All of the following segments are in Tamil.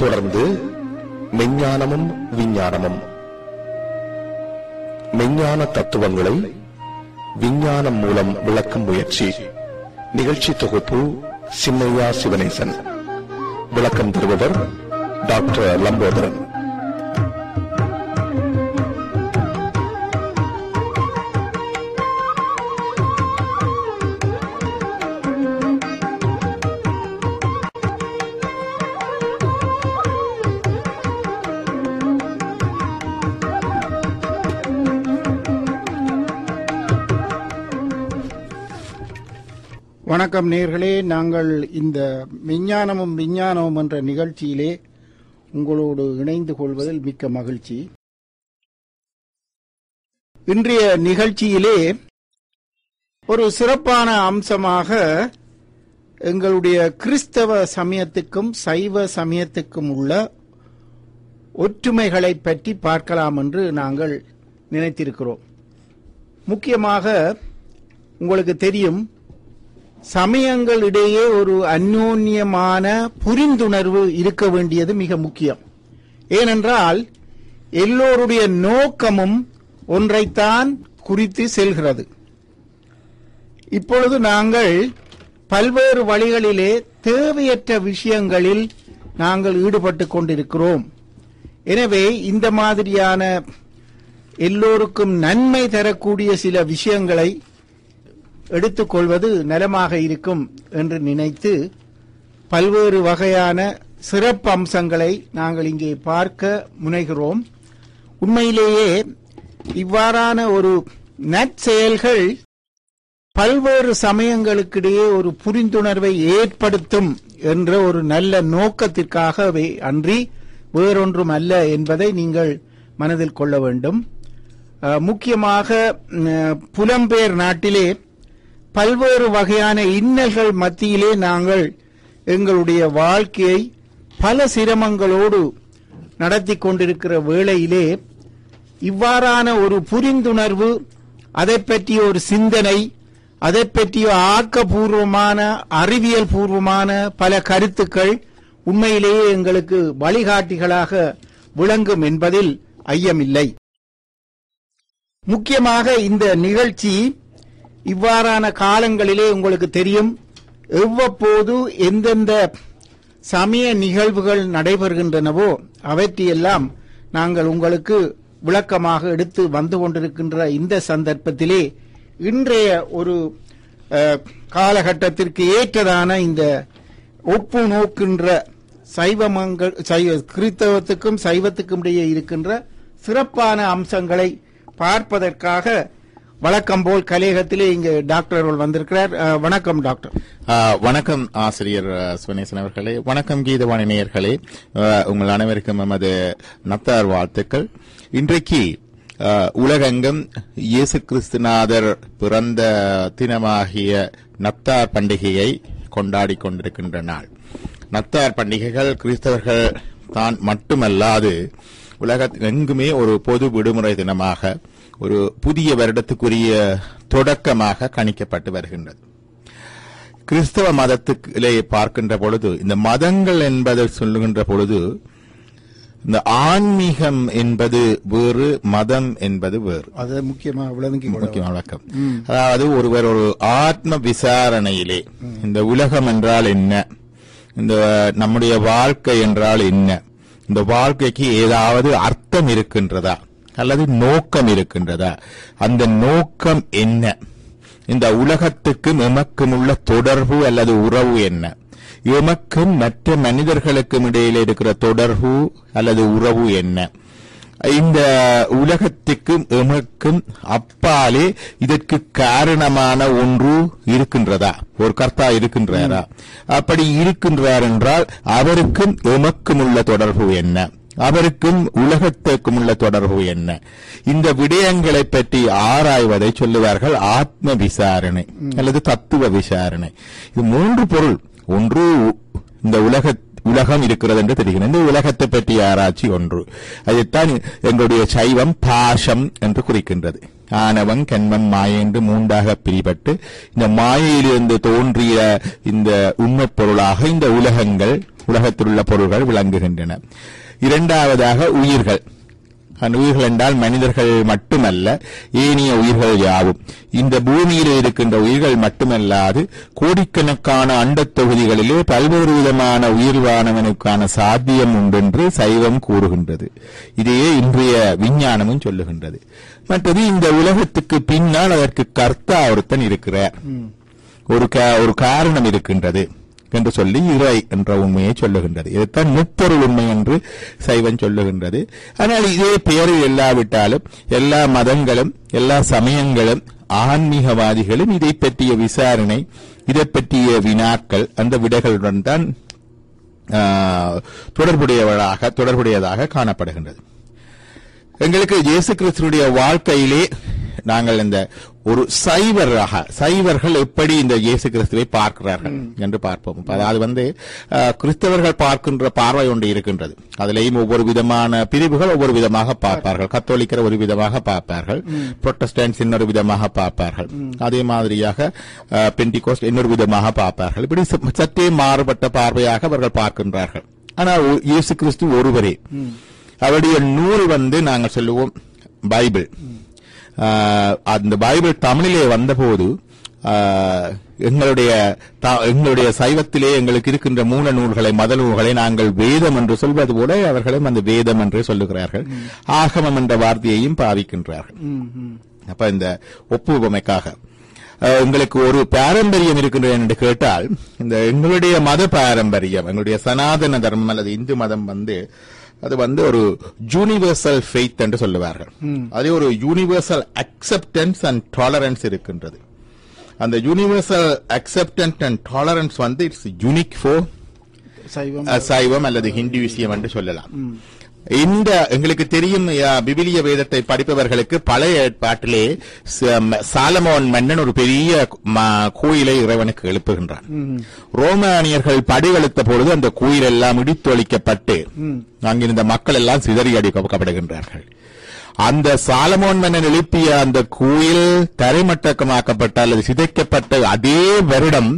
தொடர்ந்து மெஞ்ஞானமும் விஞ்ஞானமும் மெஞ்ஞான தத்துவங்களை விஞ்ஞானம் மூலம் விளக்கும் முயற்சி நிகழ்ச்சி தொகுப்பு சின்னையா சிவனேசன் விளக்கம் தருபவர் டாக்டர் லம்போதரன் வணக்கம் நேர்களே நாங்கள் இந்த விஞ்ஞானமும் விஞ்ஞானமும் என்ற நிகழ்ச்சியிலே உங்களோடு இணைந்து கொள்வதில் மிக்க மகிழ்ச்சி இன்றைய நிகழ்ச்சியிலே ஒரு சிறப்பான அம்சமாக எங்களுடைய கிறிஸ்தவ சமயத்துக்கும் சைவ சமயத்துக்கும் உள்ள ஒற்றுமைகளை பற்றி பார்க்கலாம் என்று நாங்கள் நினைத்திருக்கிறோம் முக்கியமாக உங்களுக்கு தெரியும் சமயங்களிடையே ஒரு அந்யோன்யமான புரிந்துணர்வு இருக்க வேண்டியது மிக முக்கியம் ஏனென்றால் எல்லோருடைய நோக்கமும் ஒன்றைத்தான் குறித்து செல்கிறது இப்பொழுது நாங்கள் பல்வேறு வழிகளிலே தேவையற்ற விஷயங்களில் நாங்கள் ஈடுபட்டு கொண்டிருக்கிறோம் எனவே இந்த மாதிரியான எல்லோருக்கும் நன்மை தரக்கூடிய சில விஷயங்களை எடுத்துக்கொள்வது நலமாக இருக்கும் என்று நினைத்து பல்வேறு வகையான சிறப்பு அம்சங்களை நாங்கள் இங்கே பார்க்க முனைகிறோம் உண்மையிலேயே இவ்வாறான ஒரு நற்செயல்கள் பல்வேறு சமயங்களுக்கிடையே ஒரு புரிந்துணர்வை ஏற்படுத்தும் என்ற ஒரு நல்ல நோக்கத்திற்காகவே அன்றி வேறொன்றும் அல்ல என்பதை நீங்கள் மனதில் கொள்ள வேண்டும் அஹ், முக்கியமாக ம், புலம்பெயர் நாட்டிலே பல்வேறு வகையான இன்னல்கள் மத்தியிலே நாங்கள் எங்களுடைய வாழ்க்கையை பல சிரமங்களோடு நடத்தி கொண்டிருக்கிற வேளையிலே இவ்வாறான ஒரு புரிந்துணர்வு அதை பற்றிய ஒரு சிந்தனை அதை பற்றிய ஆக்கப்பூர்வமான அறிவியல் பூர்வமான பல கருத்துக்கள் உண்மையிலேயே எங்களுக்கு வழிகாட்டிகளாக விளங்கும் என்பதில் ஐயமில்லை முக்கியமாக இந்த நிகழ்ச்சி இவ்வாறான காலங்களிலே உங்களுக்கு தெரியும் எவ்வப்போது எந்தெந்த சமய நிகழ்வுகள் நடைபெறுகின்றனவோ அவற்றையெல்லாம் நாங்கள் உங்களுக்கு விளக்கமாக எடுத்து வந்து கொண்டிருக்கின்ற இந்த சந்தர்ப்பத்திலே இன்றைய ஒரு அஹ், காலகட்டத்திற்கு ஏற்றதான இந்த ஒப்பு நோக்கின்ற சைவமங்கள் சைவ கிறித்தவத்துக்கும் சைவத்துக்கும் இடையே இருக்கின்ற சிறப்பான அம்சங்களை பார்ப்பதற்காக வழக்கம் போல் கலையகத்திலே இங்கு டாக்டர் அவர்கள் வந்திருக்கிறார் அஹ், வணக்கம் டாக்டர் ஆ, வணக்கம் ஆசிரியர் ஆ, சிவனேசன் அவர்களே வணக்கம் கீதவாணி நேயர்களே ஆ, உங்கள் அனைவருக்கும் எமது நத்தார் வாழ்த்துக்கள் இன்றைக்கு ஆ, உலகெங்கும் இயேசு கிறிஸ்துநாதர் பிறந்த தினமாகிய நத்தார் பண்டிகையை கொண்டாடிக் கொண்டிருக்கின்ற நாள் நத்தார் பண்டிகைகள் கிறிஸ்தவர்கள் தான் மட்டுமல்லாது உலக எங்குமே ஒரு பொது விடுமுறை தினமாக ஒரு புதிய வருடத்துக்குரிய தொடக்கமாக கணிக்கப்பட்டு வருகின்றது கிறிஸ்தவ மதத்துக்கிலே பார்க்கின்ற பொழுது இந்த மதங்கள் என்பதை சொல்லுகின்ற பொழுது இந்த ஆன்மீகம் என்பது வேறு மதம் என்பது வேறு அது முக்கியமாக விளங்கி கொள்ள முக்கிய வழக்கம் அதாவது ஒருவர் ஒரு ஆத்ம விசாரணையிலே இந்த உலகம் என்றால் என்ன இந்த நம்முடைய வாழ்க்கை என்றால் என்ன இந்த வாழ்க்கைக்கு ஏதாவது அர்த்தம் இருக்கின்றதா அல்லது நோக்கம் இருக்கின்றதா அந்த நோக்கம் என்ன இந்த உலகத்துக்கும் எமக்கும் உள்ள தொடர்பு அல்லது உறவு என்ன எமக்கும் மற்ற மனிதர்களுக்கும் இடையில இருக்கிற தொடர்பு அல்லது உறவு என்ன இந்த உலகத்துக்கும் எமக்கும் அப்பாலே இதற்கு காரணமான ஒன்று இருக்கின்றதா ஒரு கர்த்தா இருக்கின்றாரா அப்படி இருக்கின்றார் என்றால் அவருக்கும் எமக்கும் உள்ள தொடர்பு என்ன அவருக்கும் உலகத்துக்கும் உள்ள தொடர்பு என்ன இந்த விடயங்களை பற்றி ஆராய்வதை சொல்லுவார்கள் ஆத்ம விசாரணை அல்லது தத்துவ விசாரணை இது மூன்று பொருள் ஒன்று இந்த உலக உலகம் இருக்கிறது என்று தெரிகிறது இந்த உலகத்தை பற்றிய ஆராய்ச்சி ஒன்று அதைத்தான் எங்களுடைய சைவம் பாசம் என்று குறிக்கின்றது ஆணவம் கண்மம் மாயை என்று மூன்றாக பிரிபட்டு இந்த மாயையிலிருந்து தோன்றிய இந்த உண்மைப் பொருளாக இந்த உலகங்கள் உலகத்தில் உள்ள பொருள்கள் விளங்குகின்றன இரண்டாவதாக உயிர்கள் அந்த உயிர்கள் என்றால் மனிதர்கள் மட்டுமல்ல ஏனைய உயிர்கள் யாவும் இந்த பூமியில் இருக்கின்ற உயிர்கள் மட்டுமல்லாது கோடிக்கணக்கான அண்டத் தொகுதிகளிலே பல்வேறு விதமான உயிர்வானவனுக்கான சாத்தியம் உண்டென்று சைவம் கூறுகின்றது இதையே இன்றைய விஞ்ஞானமும் சொல்லுகின்றது மற்றது இந்த உலகத்துக்கு பின்னால் அதற்கு கர்த்தா ஒருத்தன் இருக்கிறார் ஒரு கா- ஒரு காரணம் இருக்கின்றது என்று சொல்லி இறை என்ற உண்மையை சொல்லுகின்றது இதைத்தான் முப்பொருள் உண்மை என்று சைவன் சொல்லுகின்றது ஆனால் இதே பெயரில் இல்லாவிட்டாலும் எல்லா மதங்களும் எல்லா சமயங்களும் ஆன்மீகவாதிகளும் இதை பற்றிய விசாரணை இதை பற்றிய வினாக்கள் அந்த விடைகளுடன் தான் ஆ, தொடர்புடையவளாக தொடர்புடையதாக காணப்படுகின்றது எங்களுக்கு இயேசு கிறிஸ்துடைய வாழ்க்கையிலே நாங்கள் இந்த ஒரு சைவராக சைவர்கள் எப்படி இந்த இயேசு கிறிஸ்துவை பார்க்கிறார்கள் என்று பார்ப்போம் அப்ப அது வந்து அஹ், கிறிஸ்தவர்கள் பார்க்கின்ற பார்வை ஒன்று இருக்கின்றது அதிலேயும் ஒவ்வொரு விதமான பிரிவுகள் ஒவ்வொரு விதமாக பார்ப்பார்கள் கத்தோலிக்கர் ஒரு விதமாக பார்ப்பார்கள் புரொட்டஸ்டன்ஸ் இன்னொரு விதமாக பார்ப்பார்கள் அதே மாதிரியாக பென்டிகோஸ்ட் இன்னொரு விதமாக பார்ப்பார்கள் இப்படி ச- சற்றே மாறுபட்ட பார்வையாக அவர்கள் பார்க்கின்றார்கள் ஆனால் ஒ- இயேசு கிறிஸ்து ஒருவரே அவருடைய நூல் வந்து நாங்கள் சொல்லுவோம் பைபிள் ஆஹ், அந்த பைபிள் தமிழிலே வந்தபோது ஆஹ், எங்களுடைய த- எங்களுடைய சைவத்திலே எங்களுக்கு இருக்கின்ற மூல நூல்களை மத நூல்களை நாங்கள் வேதம் என்று சொல்வது போல அவர்களும் அந்த வேதம் என்று சொல்லுகிறார்கள் ஆகமம் என்ற வார்த்தையையும் பாவிக்கின்றார்கள் ம், ம். அப்ப இந்த ஒப்புவமைக்காக அஹ், உங்களுக்கு ஒரு பாரம்பரியம் இருக்கின்றது என்று கேட்டால் இந்த எங்களுடைய மத பாரம்பரியம் எங்களுடைய சனாதன தர்மம் அல்லது இந்து மதம் வந்து அது வந்து ஒரு யூனிவர்சல் ஃபெய்த் என்று சொல்லுவார்கள் அதே ஒரு யூனிவர்சல் அக்செப்டன்ஸ் அண்ட் டாலரன்ஸ் இருக்கின்றது அந்த யூனிவர்சல் அக்செப்டன்ஸ் அண்ட் டாலரன்ஸ் வந்து it's unique for Saivam Saivam அல்லது ஹிந்துவிசியம் என்று சொல்லலாம் இந்த எங்களுக்கு தெரியும் யா, விவிலிய வேதத்தை படிப்பவர்களுக்கு பழைய ஏற்பாட்டிலே ச- ம- சாலமோன் மன்னன் ஒரு பெரிய ம- கோயிலை இறைவனுக்கு எழுப்புகின்றான் ரோமானியர்கள் படையெடுத்த பொழுது அந்த கோயில் எல்லாம் இடித்தொழிக்கப்பட்டு அங்கிருந்த மக்கள் எல்லாம் சிதறி அடிக்கப்படுகின்றார்கள் அந்த சாலமோன் மன்னன் எழுப்பிய அந்த கோயில் தரைமட்டமாக்கப்பட்ட அல்லது சிதைக்கப்பட்ட அதே வருடம்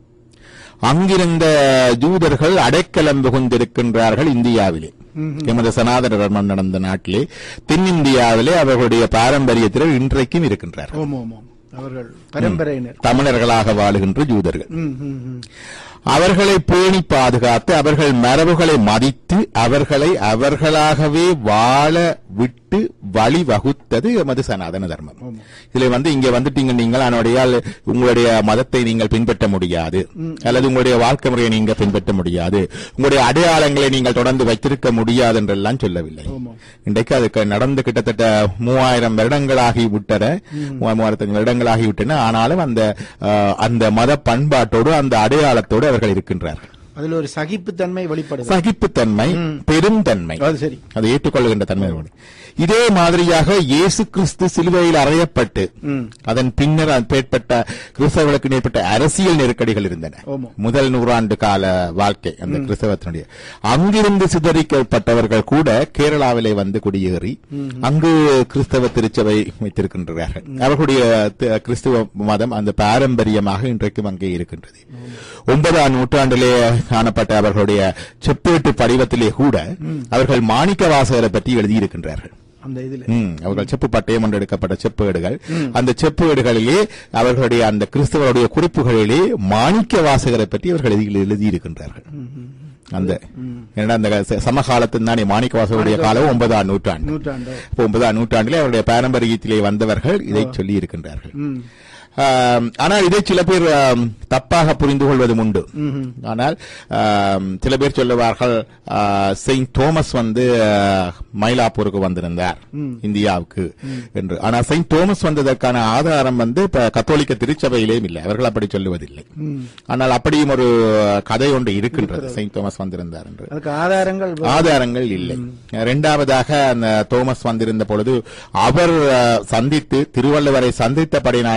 அங்கிருந்த ஜூதர்கள் அடைக்கலம் புகுந்திருக்கின்றார்கள் இந்தியாவிலே எமது சனாதன தர்மம் நடந்த நாட்டிலே தென்னிந்தியாவிலே அவர்களுடைய பாரம்பரியத்தில் இன்றைக்கும் இருக்கின்றார்கள் ஓம் ஓம் ஓம் அவர்கள் பரம்பரையினர் தமிழர்களாக வாழுகின்ற ஜூதர்கள் ம், ம், ம். அவர்களை பேணி பாதுகாத்து அவர்கள் மரபுகளை மதித்து அவர்களை அவர்களாகவே வாழ விட்டு வழி வகுத்தது எமது சனாதன தர்மம் இதுல வந்து இங்க வந்துட்டீங்க நீங்கள் அதனுடைய உங்களுடைய மதத்தை நீங்கள் பின்பற்ற முடியாது அல்லது உங்களுடைய வாழ்க்கை முறையை நீங்க பின்பற்ற முடியாது உங்களுடைய அடையாளங்களை நீங்கள் தொடர்ந்து வைத்திருக்க முடியாது என்றெல்லாம் சொல்லவில்லை இன்றைக்கு அதுக்கு நடந்து கிட்டத்தட்ட மூவாயிரம் வருடங்களாகி விட்டன மூவாயிரத்தஞ்சு வருடங்களாகி விட்டன ஆனாலும் அந்த அஹ், அந்த மத பண்பாட்டோடு அந்த அடையாளத்தோடு அவர்கள் இருக்கின்றார்கள் அதுல ஒரு சகிப்புத்தன்மை வெளிப்படுது சகிப்புத்தன்மை பெருந்தன்மை அது சரி அதை ஏற்றுக்கொள்கின்ற தன்மை உண்டு. இதே மாதிரியாக இயேசு கிறிஸ்து சிலுவையில் அறையப்பட்டு அதன் பின்னர் ஏற்பட்ட கிறிஸ்தவர்களுக்கு ஏற்பட்ட அரசியல் நெருக்கடிகள் இருந்தன ஆமா. முதல் நூறாண்டு கால வாழ்க்கை அந்த கிறிஸ்தவத்தினுடைய அங்கிருந்து சிதறிக்கப்பட்டவர்கள் கூட கேரளாவிலே வந்து குடியேறி அங்கு கிறிஸ்தவ திருச்சபை வைத்திருக்கின்றார்கள் அவர்களுடைய த- கிறிஸ்துவ மதம் அந்த பாரம்பரியமாக இன்றைக்கும் அங்கே இருக்கின்றது ஒன்பதாம் நூற்றாண்டிலே காணப்பட்ட அவர்களுடைய செப்பேட்டு படிவத்திலே கூட அவர்கள் மாணிக்க வாசகரை பற்றி எழுதியிருக்கின்றார்கள் அந்த இதுல ம், அவர்கள் செப்பு பட்டயம் ஒன்று எடுக்கப்பட்ட செப்பேடுகள் அந்த செப்பேடுகளிலே அவர்களுடைய அந்த கிறிஸ்தவருடைய குறிப்புகளிலே மாணிக்க வாசகரை பற்றி அவர்கள் எழுதி எழுதியிருக்கின்றார்கள் அந்த ஏன்னா அந்த ச- சமகாலத்தில் தானே மாணிக்க வாசகருடைய காலம் ஒன்பதாம் நூற்றாண்டு நூற்றாண்டு அப்போ ஒன்பதாம் நூற்றாண்டிலே அவருடைய பாரம்பரியத்திலே வந்தவர்கள் இதை சொல்லி இருக்கின்றார்கள் ம். ஆம், ஆனால் இதை சில பேர் ஆம், தப்பாக புரிந்து கொள்வதும் உண்டு ஆனால் ஆம், சில பேர் சொல்லுவார்கள் ஆ, செயின்ட் தோமஸ் வந்து ஆ, மயிலாப்பூருக்கு வந்திருந்தார் இந்தியாவுக்கு என்று ஆனால் செயின்ட் தோமஸ் வந்ததற்கான ஆதாரம் வந்து இப்ப கத்தோலிக்க திருச்சபையிலேயும் இல்லை அவர்கள் அப்படி சொல்லுவதில்லை ஆனால் அப்படியும் ஒரு கதை ஒன்று இருக்கின்றது செயின்ட் தோமஸ் வந்திருந்தார் என்று அதுக்கு ஆதாரங்கள் வ- ஆதாரங்கள் இல்லை இரண்டாவதாக அந்த தோமஸ் வந்திருந்த பொழுது அவர் அஹ், சந்தித்து திருவள்ளுவரை சந்தித்தபடினாலே தான்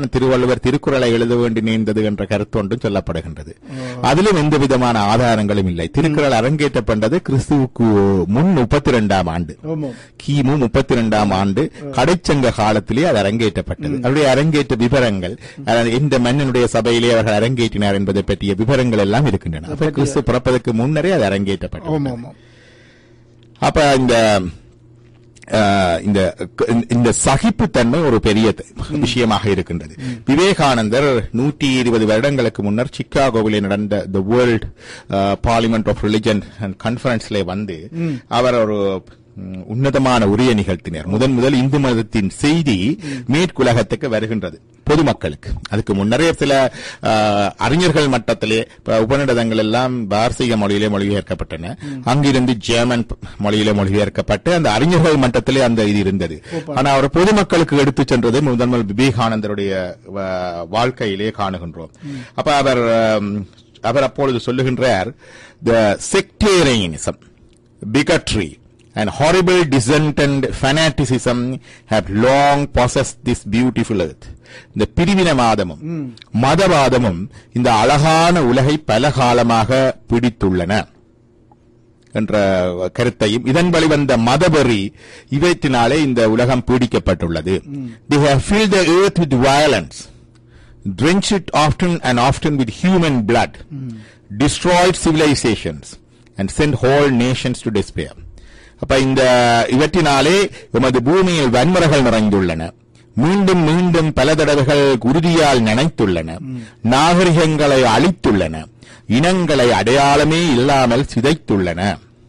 திருவள்ளுவர் திருக்குறளை எழுத வேண்டி நேர்ந்தது என்ற கருத்து ஒன்றும் சொல்லப்படுகின்றது அதிலும் எந்த விதமான ஆதாரங்களும் இல்லை திருக்குறள் அரங்கேற்றப்பட்டது கிறிஸ்துவுக்கு முன் முப்பத்தி இரண்டாம் ஆண்டு ஆமாம் கிமு முப்பத்தி இரண்டாம் ஆண்டு கடைச்சங்க காலத்திலே அது அரங்கேற்றப்பட்டது அவருடைய அரங்கேற்ற விவரங்கள் அதாவது எந்த மன்னனுடைய சபையிலே அவர்கள் அரங்கேற்றினார் என்பதை பற்றிய விவரங்கள் எல்லாம் இருக்கின்றன அப்ப கிறிஸ்து பிறப்பதற்கு முன்னரே அது அரங்கேற்றப்பட்டது ஆமாம் ஆமாம் அப்ப இந்த அஹ், இந்த இந்த சகிப்புத்தன்மை ஒரு பெரிய த- விஷயமாக இருக்கின்றது விவேகானந்தர் நூற்றி இருபது வருடங்களுக்கு முன்னர் சிக்காகோவிலே நடந்த the world parliament of religion and கான்ஃபரன்ஸ்ல வந்து அவர் ஒரு ம், உன்னதமான உரையை நிகழ்த்தினார் முதன் முதல் இந்து மதத்தின் செய்தி மேற்குலகத்துக்கு வருகின்றது பொதுமக்களுக்கு அதுக்கு முன்னரே சில அஹ், அறிஞர்கள் மட்டத்திலே இப்ப உபநிடதங்கள் எல்லாம் பாரசீக மொழியிலே மொழிபெயர்க்கப்பட்டன அங்கிருந்து ஜெர்மன் ப- மொழியிலே மொழிபெயர்க்கப்பட்டு அந்த அறிஞர்கள் மட்டத்திலே அந்த இது இருந்தது ஆனா அவர் பொதுமக்களுக்கு எடுத்துச் சென்றது முதன் முதல் விவேகானந்தருடைய வ- வாழ்க்கையிலே காணுகின்றோம் அப்ப அவர் அம், அவர் அப்பொழுது சொல்லுகின்றார் த செக்டேரியனிசம் bigotry and horrible dissent and fanaticism have long possessed this beautiful earth. இந்த பிரிவினவாதமும் மதவாதமும் இந்த அழகான உலகை பல காலமாக பிடித்துள்ளன என்ற கருத்தையும் இதன் வழிவந்த மதவெறி இவற்றினாலே இந்த உலகம் பீடிக்கப்பட்டுள்ளது they have filled the earth with violence drenched it often and often with human blood, destroyed civilizations, and sent whole nations to despair. அப்ப இந்த இவற்றினாலே எமது பூமியில் வன்முறைகள் நிறைந்துள்ளன மீண்டும் மீண்டும் பல தடவைகள் குருதியால் நனைத்துள்ளன நாகரிகங்களை அழித்துள்ளன இனங்களை அடையாளமே இல்லாமல் சிதைத்துள்ளன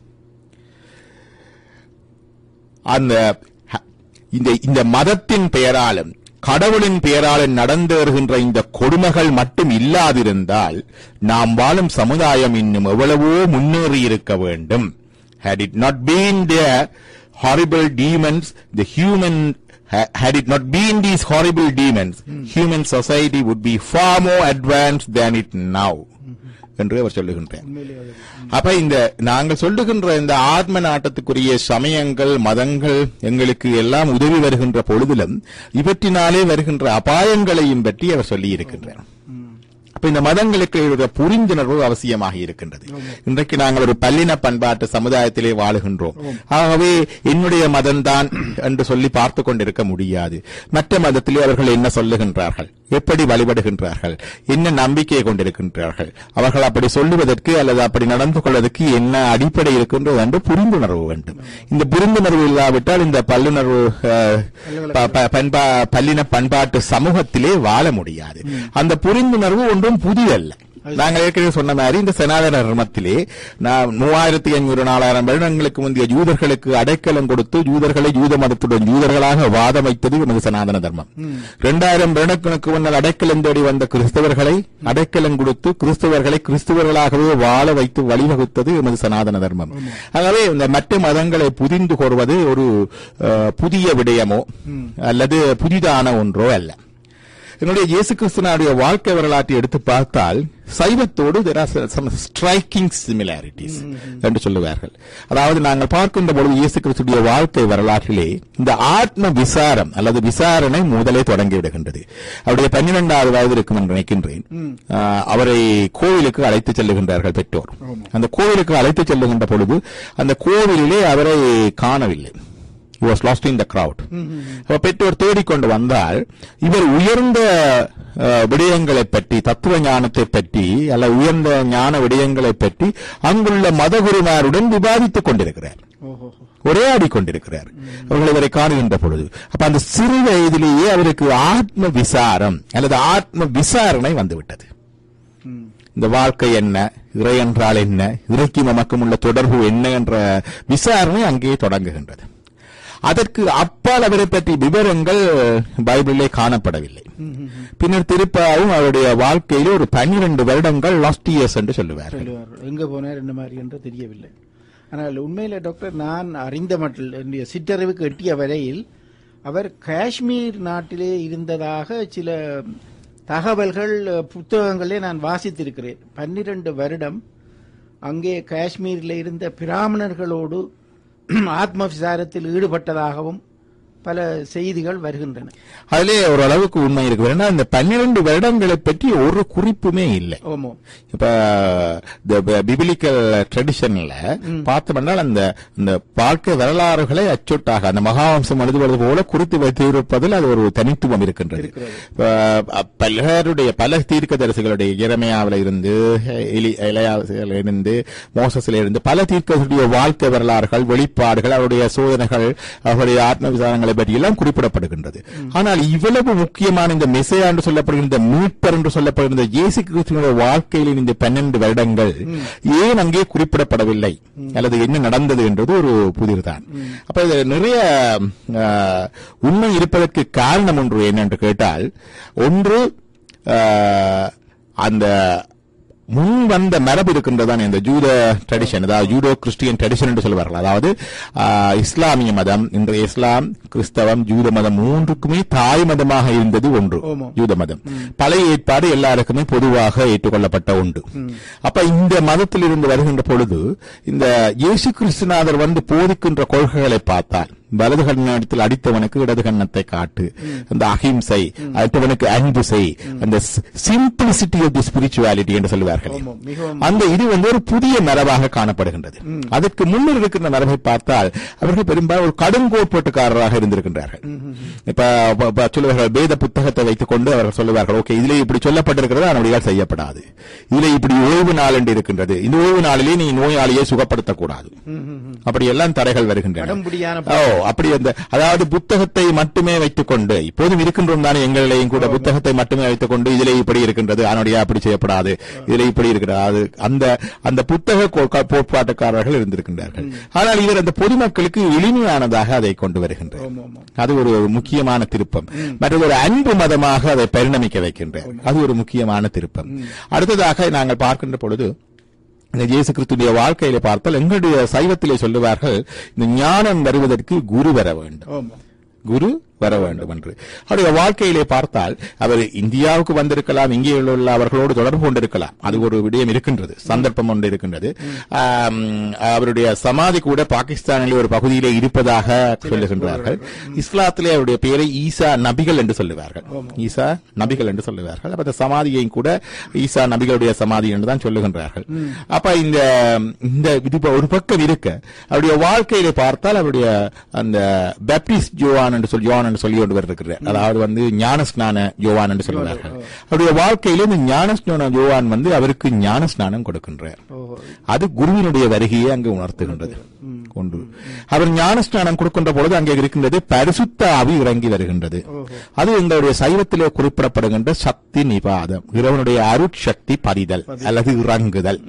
அந்த ஹ- இந்த இந்த மதத்தின் பெயராலும் கடவுளின் பெயராலும் நடந்தேறுகின்ற இந்த கொடுமைகள் மட்டும் இல்லாதிருந்தால் நாம் வாழும் சமுதாயம் இன்னும் எவ்வளவோ முன்னேறி இருக்க வேண்டும் had it not been there horrible demons the human ha- had it not been these horrible demons human society would be far more advanced than it now என்று அவர் சொல்லுகின்றார் உண்மையிலே அது அப்ப இந்த நாங்கள் சொல்லுகின்ற இந்த ஆத்ம நாட்டத்துக்குரிய சமயங்கள் மதங்கள் எங்களுக்கு எல்லாம் உதவி வருகின்ற பொழுதிலும் இவற்றினாலே வருகின்ற அபாயங்களையும் பற்றி அவர் சொல்லி இருக்கின்றார் அப்ப இந்த மதங்களுக்கு ஒரு புரிந்துணர்வு அவசியமாக இருக்கின்றது இன்றைக்கு நாங்கள் ஒரு பல்லின பண்பாட்டு சமுதாயத்திலே வாழுகின்றோம் ஆகவே என்னுடைய மதம்தான் என்று சொல்லி பார்த்து கொண்டிருக்க முடியாது மற்ற மதத்திலே அவர்கள் என்ன சொல்லுகின்றார்கள் எப்படி வழிபடுகின்றார்கள் என்ன நம்பிக்கையை கொண்டிருக்கின்றார்கள் அவர்கள் அப்படி சொல்லுவதற்கு அல்லது அப்படி நடந்து கொள்வதற்கு என்ன அடிப்படை இருக்கின்றது என்று புரிந்துணர்வு வேண்டும் இந்த புரிந்துணர்வு இல்லாவிட்டால் இந்த பல்லுணர்வு அஹ், ப- ப- பண்பா பல்லின பண்பாட்டு சமூகத்திலே வாழ முடியாது அந்த புரிந்துணர்வு ஒன்றும் புதிதல்ல நாங்கள் ஏற்கனவே சொன்ன மாதிரி இந்த சனாதன தர்மத்திலே நான் மூவாயிரத்தி ஐநூறு நாலாயிரம் வருடங்களுக்கு முந்தைய யூதர்களுக்கு அடைக்கலம் கொடுத்து யூதர்களை யூத மதத்துடன் யூதர்களாக வாதம் வைத்தது நமது சனாதன தர்மம் இரண்டாயிரம் வருடங்களுக்கு முன்னர் அடைக்கலம் தேடி வந்த கிறிஸ்தவர்களை அடைக்கலம் கொடுத்து கிறிஸ்தவர்களை கிறிஸ்தவர்களாகவே வாழ வைத்து வழிவகுத்தது எமது சனாதன தர்மம் ஆகவே இந்த மற்ற மதங்களை புரிந்து கொள்வது ஒரு அஹ், புதிய விடயமோ அல்லது புதிதான ஒன்றோ அல்ல என்னுடைய இயேசு கிறிஸ்துவனுடைய வாழ்க்கை வரலாற்றை எடுத்து பார்த்தால் சைவத்தோடு there are some striking similarities என்று சொல்லுவார்கள் அதாவது நாங்கள் பார்க்கின்ற பொழுது இயேசு கிறிஸ்துடைய வாழ்க்கை வரலாற்றிலே இந்த ஆத்ம விசாரம் அல்லது விசாரணை முதலே தொடங்கி விடுகின்றது அவருடைய பன்னிரெண்டாவது வயது இருக்கும் என்று நினைக்கின்றேன் ஆஹ், அவரை கோவிலுக்கு அழைத்து செல்லுகின்றார்கள் பெற்றோர் அந்த கோவிலுக்கு அழைத்து செல்லுகின்ற பொழுது அந்த கோவிலிலே அவரை காணவில்லை he was lost in the crowd அப்ப பெற்றோர் தேடிக்கொண்டு வந்தால் இவர் உயர்ந்த அஹ், விடயங்களை பற்றி தத்துவ ஞானத்தை பற்றி அல்ல உயர்ந்த ஞான விடயங்களை பற்றி அங்குள்ள மதகுருமாருடன் விவாதித்துக் கொண்டிருக்கிறார் ஓஹோ உரையாடி கொண்டிருக்கிறார் அவர்கள் இவரை காணுகின்ற பொழுது அப்ப அந்த சிறு வயதிலேயே அவருக்கு ஆத்ம விசாரம் அல்லது ஆத்ம விசாரணை வந்துவிட்டது ம். இந்த வாழ்க்கை என்ன இறை என்றால் என்ன இறைக்கும் நமக்கும் உள்ள தொடர்பு என்ன என்ற விசாரணை அங்கே தொடங்குகின்றது அதற்கு அப்பால் அவரை பற்றி விவரங்கள் பைபிளிலே காணப்படவில்லை பின்னர் திருப்பாவும் அவருடைய வாழ்க்கையிலே ஒரு பன்னிரண்டு வருடங்கள் லாஸ்ட் இயர்ஸ் என்று சொல்லுவார்கள் சொல்லுவார் எங்க போனார் என்ன மாதிரி என்று தெரியவில்லை ஆனால் உண்மையில டாக்டர் நான் அறிந்த மட்டில் என்னுடைய சிற்றறிவுக்கு எட்டிய வரையில் அவர் காஷ்மீர் நாட்டிலே இருந்ததாக சில தகவல்கள் அஹ், புத்தகங்களே நான் வாசித்திருக்கிறேன் பன்னிரண்டு வருடம் அங்கே காஷ்மீரில் இருந்த பிராமணர்களோடு ஆத்ம விசாரத்தில் ஈடுபட்டதாகவும் பல செய்திகள் வருகின்றன அதிலே ஓரளவுக்கு உண்மை இருக்கு ஏன்னா இந்த பன்னிரண்டு வருடங்களை பற்றி ஒரு குறிப்புமே இல்லை ஓமோ இப்ப இந்த பிபிலிக்கல் ட்ரெடிஷன்ல பார்த்தோம்னா அந்த இந்த வாழ்க்கை வரலாறுகளை அச்சொட்டாக அந்த மகாவம்சம் எழுதுவது போல குறித்து வைத்திருப்பதில் அது ஒரு தனித்துவம் இருக்கின்றது இப்ப, பலருடைய பல தீர்க்கதரிசிகளுடைய இறமையாவில இருந்து எலி இளையாசில இருந்து மோசஸ்ல இருந்து பல தீர்க்கதரிசியுடைய வாழ்க்கை வரலாறுகள் வெளிப்பாடுகள் அவருடைய சோதனைகள் அவருடைய ஆத்ம விசாரங்களை பற்றி எல்லாம் குறிப்பிடப்படுகின்றது ஆனால் இவ்வளவு முக்கியமான இந்த மெசையா என்று சொல்லப்படுகிற இந்த மீட்பர் என்று சொல்லப்படுகிற இந்த இயேசு கிறிஸ்துவனுடைய வாழ்க்கையில் இந்த பன்னெண்டு வருடங்கள் ஏன் அங்கே குறிப்பிடப்படவில்லை அல்லது என்ன நடந்தது என்றது ஒரு புதிர்தான் அப்ப இது நிறைய ஆ, உண்மை இருப்பதற்கு காரணம் ஒன்று என்னென்று கேட்டால் ஒன்று ஆ, அந்த முன் வந்த மரபு இருக்கின்றதான் இந்த ஜூத ட்ரெடிஷன் அதாவது ஜூடோ கிறிஸ்டியன் ட்ரெடிஷன் என்று சொல்வார்கள் அதாவது ஆ, இஸ்லாமிய மதம் இன்றைய இஸ்லாம் கிறிஸ்தவம் ஜூத மதம் மூன்றுக்குமே தாய் மதமாக இருந்தது ஒன்று ஆமா. யூத மதம் பழைய ஏற்பாடு எல்லாருக்குமே பொதுவாக ஏற்றுக்கொள்ளப்பட்ட உண்டு அப்ப இந்த மதத்தில் இருந்து வருகின்ற பொழுது இந்த இயேசு கிறிஸ்துநாதர் வந்து போதிக்கின்ற கொள்கைகளை பார்த்தால் வலது கண்ணத்தில் அடித்தவனுக்கு இடது கண்ணத்தை காட்டு அந்த அகிம்சை அடுத்தவனுக்கு அன்பு செய் அந்த சிம்பிளிசிட்டி ஆஃப் தி ஸ்பிரிச்சுவாலிட்டி என்று சொல்லுவார்கள் ஆமா, மிகவும் அந்த இது வந்து ஒரு புதிய மரபாக காணப்படுகின்றது அதற்கு முன்னர் இருக்கின்ற மரபை பார்த்தால் அவர்கள் பெரும்பாலும் ஒரு கடுங்கோட்பாட்டுக்காரராக இருந்திருக்கின்றார்கள் இப்ப ப- ப- சொல்லுவார்கள் வேத புத்தகத்தை வைத்துக் கொண்டு அவர்கள் சொல்லுவார்கள் ஓகே இதுல இப்படி சொல்லப்பட்டிருக்கிறது அதனுடைய செய்யப்படாது இதுல இப்படி ஓய்வு நாள் என்று இருக்கின்றது இந்த ஓய்வு நாளிலே நீ நோயாளியை சுகப்படுத்தக்கூடாது அப்படி எல்லாம் தடைகள் வருகின்றன கடும்புடியான ஓ அப்படி அந்த அதாவது புத்தகத்தை மட்டுமே வைத்துக் கொண்டு இப்போதும் இருக்கின்றோம் தானே எங்களையும் கூட புத்தகத்தை மட்டுமே வைத்துக் கொண்டு இதிலே இப்படி இருக்கின்றது அதனுடைய அப்படி செய்யப்படாது இதிலே இப்படி இருக்கிறது அது அந்த அந்த புத்தக கோ- கோட்பாட்டுக்காரர்கள் இருந்திருக்கின்றார்கள் ஆனால் இவர் அந்த பொதுமக்களுக்கு எளிமையானதாக அதை கொண்டு வருகின்றார் ஆமா, ஆமா. அது ஒரு ஒரு முக்கியமான திருப்பம் மற்றது ஒரு அன்பு மதமாக அதை பரிணமிக்க வைக்கின்றார் அது ஒரு முக்கியமான திருப்பம் அடுத்ததாக நாங்கள் பார்க்கின்ற பொழுது இந்த இயேசு கிறிஸ்துடைய வாழ்க்கையில பார்த்தால் எங்களுடைய சைவத்திலே சொல்லுவார்கள் இந்த ஞானம் வருவதற்கு குரு வர வேண்டும் ஆமா குரு வர வேண்டும் என்று அவருடைய வாழ்க்கையிலே பார்த்தால் அவர் இந்தியாவுக்கு வந்திருக்கலாம் இங்கே உள்ள அவர்களோடு தொடர்பு கொண்டிருக்கலாம் அது ஒரு விடயம் இருக்கின்றது சந்தர்ப்பம் ஒன்று இருக்கின்றது ஆம், அவருடைய சமாதி கூட பாகிஸ்தானிலே ஒரு பகுதியிலே இருப்பதாக சொல்லுகின்றார்கள் இஸ்லாத்திலே அவருடைய பெயரை ஈசா நபிகள் என்று சொல்லுவார்கள் ஈசா நபிகள் என்று சொல்லுவார்கள் அப்ப அந்த சமாதியையும் கூட ஈசா நபிகளுடைய சமாதி என்று தான் சொல்லுகின்றார்கள் அப்ப இந்த இந்த இது இப்ப ஒரு பக்கம் இருக்க அவருடைய வாழ்க்கையில பார்த்தால் அவருடைய அந்த பேப்டிஸ்ட் ஜோவான் என்று சொல்லி ஜோவான் என்று சொல்லி கொண்டு வருகிறார் அதாவது வந்து ஞான ஸ்நான ஜோவான் என்று சொல்லுவார்கள் அவருடைய வாழ்க்கையில இந்த ஞான ஸ்நான ஜோவான் வந்து அவருக்கு ஞான ஸ்நானம் கொடுக்கின்றார் ஓஹோ அது குருவினுடைய வருகையை அங்கு உணர்த்துகின்றது ஒன்று அவர் ஞானஸ்நானம் கொடுக்கின்ற பொழுது அங்கே இருக்கின்றது பரிசுத்த ஆவி இறங்கி வருகின்றது அது எங்களுடைய சைவத்திலே குறிப்பிடப்படுகின்ற சக்தி நிபாதம் இறைவனுடைய அருட்சக்தி பதிதல் அல்லது இறங்குதல்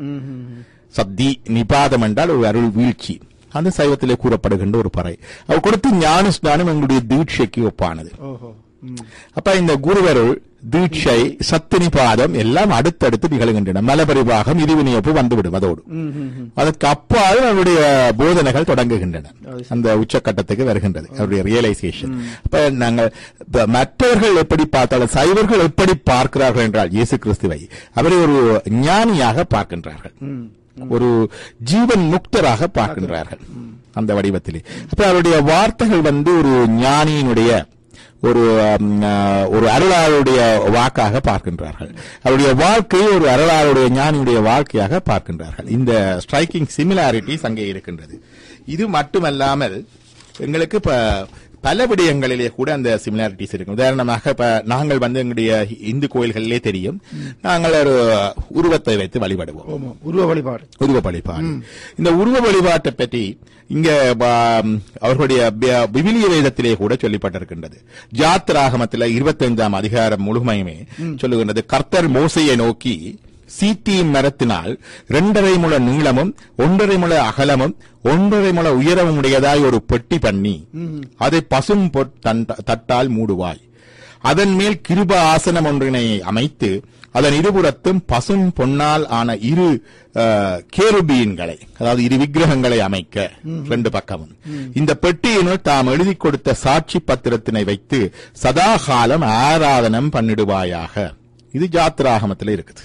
சக்தி நிபாதம் என்றால் ஒரு அருள் வீழ்ச்சி அந்த சைவத்திலே கூறப்படுகின்ற ஒரு பறை அவர் கொடுத்து ஞானஸ்நானம் எங்களுடைய தீட்சைக்கு ஒப்பானது ஓஹோ ம். அப்ப இந்த குருவருள் தீட்சை சத்தினிபாதம் எல்லாம் அடுத்தடுத்து நிகழ்கின்றன மலபரிவாகம் இருவினியப்பு வந்துவிடும் அதோடு ம், ம், ம். அதற்கு அப்பால் அவருடைய போதனைகள் தொடங்குகின்றன அந்த உச்சக்கட்டத்துக்கு வருகின்றது அவருடைய ரியலைசேஷன் அப்ப நாங்கள் இப்ப மற்றவர்கள் எப்படி பார்த்தாலும் சைவர்கள் எப்படி பார்க்கிறார்கள் என்றால் இயேசு கிறிஸ்துவை அவரை ஒரு ஞானியாக பார்க்கின்றார்கள் ம். ஒரு ஜீவன் முக்தராக பார்க்கின்றார்கள் அந்த வடிவத்திலே அப்ப அவருடைய வார்த்தைகள் வந்து ஒரு ஞானியினுடைய ஒரு ம், ஆ, ஒரு அருளாளுடைய வாக்காக பார்க்கின்றார்கள் அவருடைய வாழ்க்கையை ஒரு அருளாளுடைய ஞானியுடைய வாழ்க்கையாக பார்க்கின்றார்கள் இந்த ஸ்ட்ரைக்கிங் சிமிலாரிட்டிஸ் அங்கே இருக்கின்றது இது மட்டுமல்லாமல் எங்களுக்கு இப்ப பல விடயங்களிலே கூட அந்த சிமிலாரிட்டிஸ் இருக்கு உதாரணமாக இப்ப நாங்கள் வந்து எங்களுடைய இந்து கோயில்களிலே தெரியும் நாங்கள் ஒரு உருவத்தை வைத்து வழிபடுவோம் ஆமா உருவ வழிபாடு உருவ வழிபாடு இந்த உருவ வழிபாட்டை பற்றி இங்க ஆம், அவர்களுடைய பி- விவிலிய வேதத்திலே கூட சொல்லப்பட்டிருக்கின்றது ஜாத்திராகமத்தில் இருபத்தைந்தாம் அதிகாரம் முழுமையுமே சொல்லுகின்றது கர்த்தர் மோசையை நோக்கி சீட்டி மரத்தினால் இரண்டரை முழ நீளமும் ஒன்றரை முழ அகலமும் ஒன்றரை முழ உயரமும் உடையதாய் ஒரு பெட்டி பண்ணி அதை பசும் பொற் தண்ட- தட்டால் மூடுவாய் அதன் மேல் கிருப ஆசனம் ஒன்றினை அமைத்து அதன் இருபுறத்தும் பசும் பொன்னால் ஆன இரு அஹ், கேருபீன்களை அதாவது இரு விக்கிரகங்களை அமைக்க ரெண்டு பக்கமும் இந்த பெட்டியினுள் தாம் எழுதி கொடுத்த சாட்சி பத்திரத்தினை வைத்து சதாகாலம் ஆராதனம் பண்ணிடுவாயாக இது ஜாத்திராகமத்தில் இருக்குது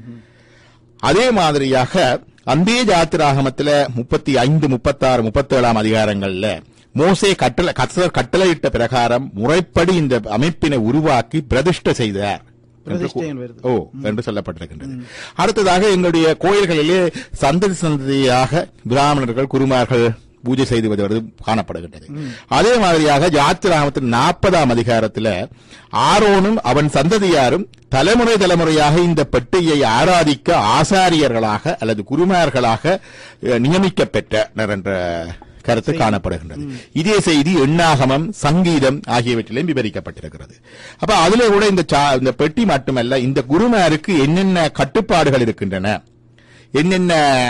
அதே மாதிரியாக அந்த ஜாத்திராகமத்துல முப்பத்தி ஐந்து முப்பத்தாறு முப்பத்தேழாம் அதிகாரங்கள்ல மோசே கட்டளை கர்த்தர் கட்டளையிட்ட பிரகாரம் முறைப்படி இந்த அமைப்பினை உருவாக்கி பிரதிஷ்டை செய்தார் என்று கூ- பிரதிஷ்டைன்னு வருது. ஓ என்று சொல்லப்பட்டிருக்கின்றது அடுத்ததாக எங்களுடைய கோயில்களிலே சந்ததி சந்ததியாக பிராமணர்கள் குருமார்கள் பூஜை செய்து வருவது காணப்படுகின்றது அதே மாதிரியாக யாத்திராமத்தின் நாற்பதாம் அதிகாரத்தில் ஆரோனும் அவன் சந்ததியாரும் தலைமுறை தலைமுறையாக இந்த பெட்டியை ஆராதிக்க ஆசாரியர்களாக அல்லது குருமார்களாக அஹ், நியமிக்கப்பெற்றனர் என்ற கருத்து காணப்படுகின்றது இதே செய்தி எண்ணாகமம் சங்கீதம் ஆகியவற்றிலும் விவரிக்கப்பட்டிருக்கிறது அப்ப அதுல கூட இந்த சா- இந்த பெட்டி மட்டுமல்ல இந்த குருமாருக்கு என்னென்ன கட்டுப்பாடுகள் இருக்கின்றன என்னென்ன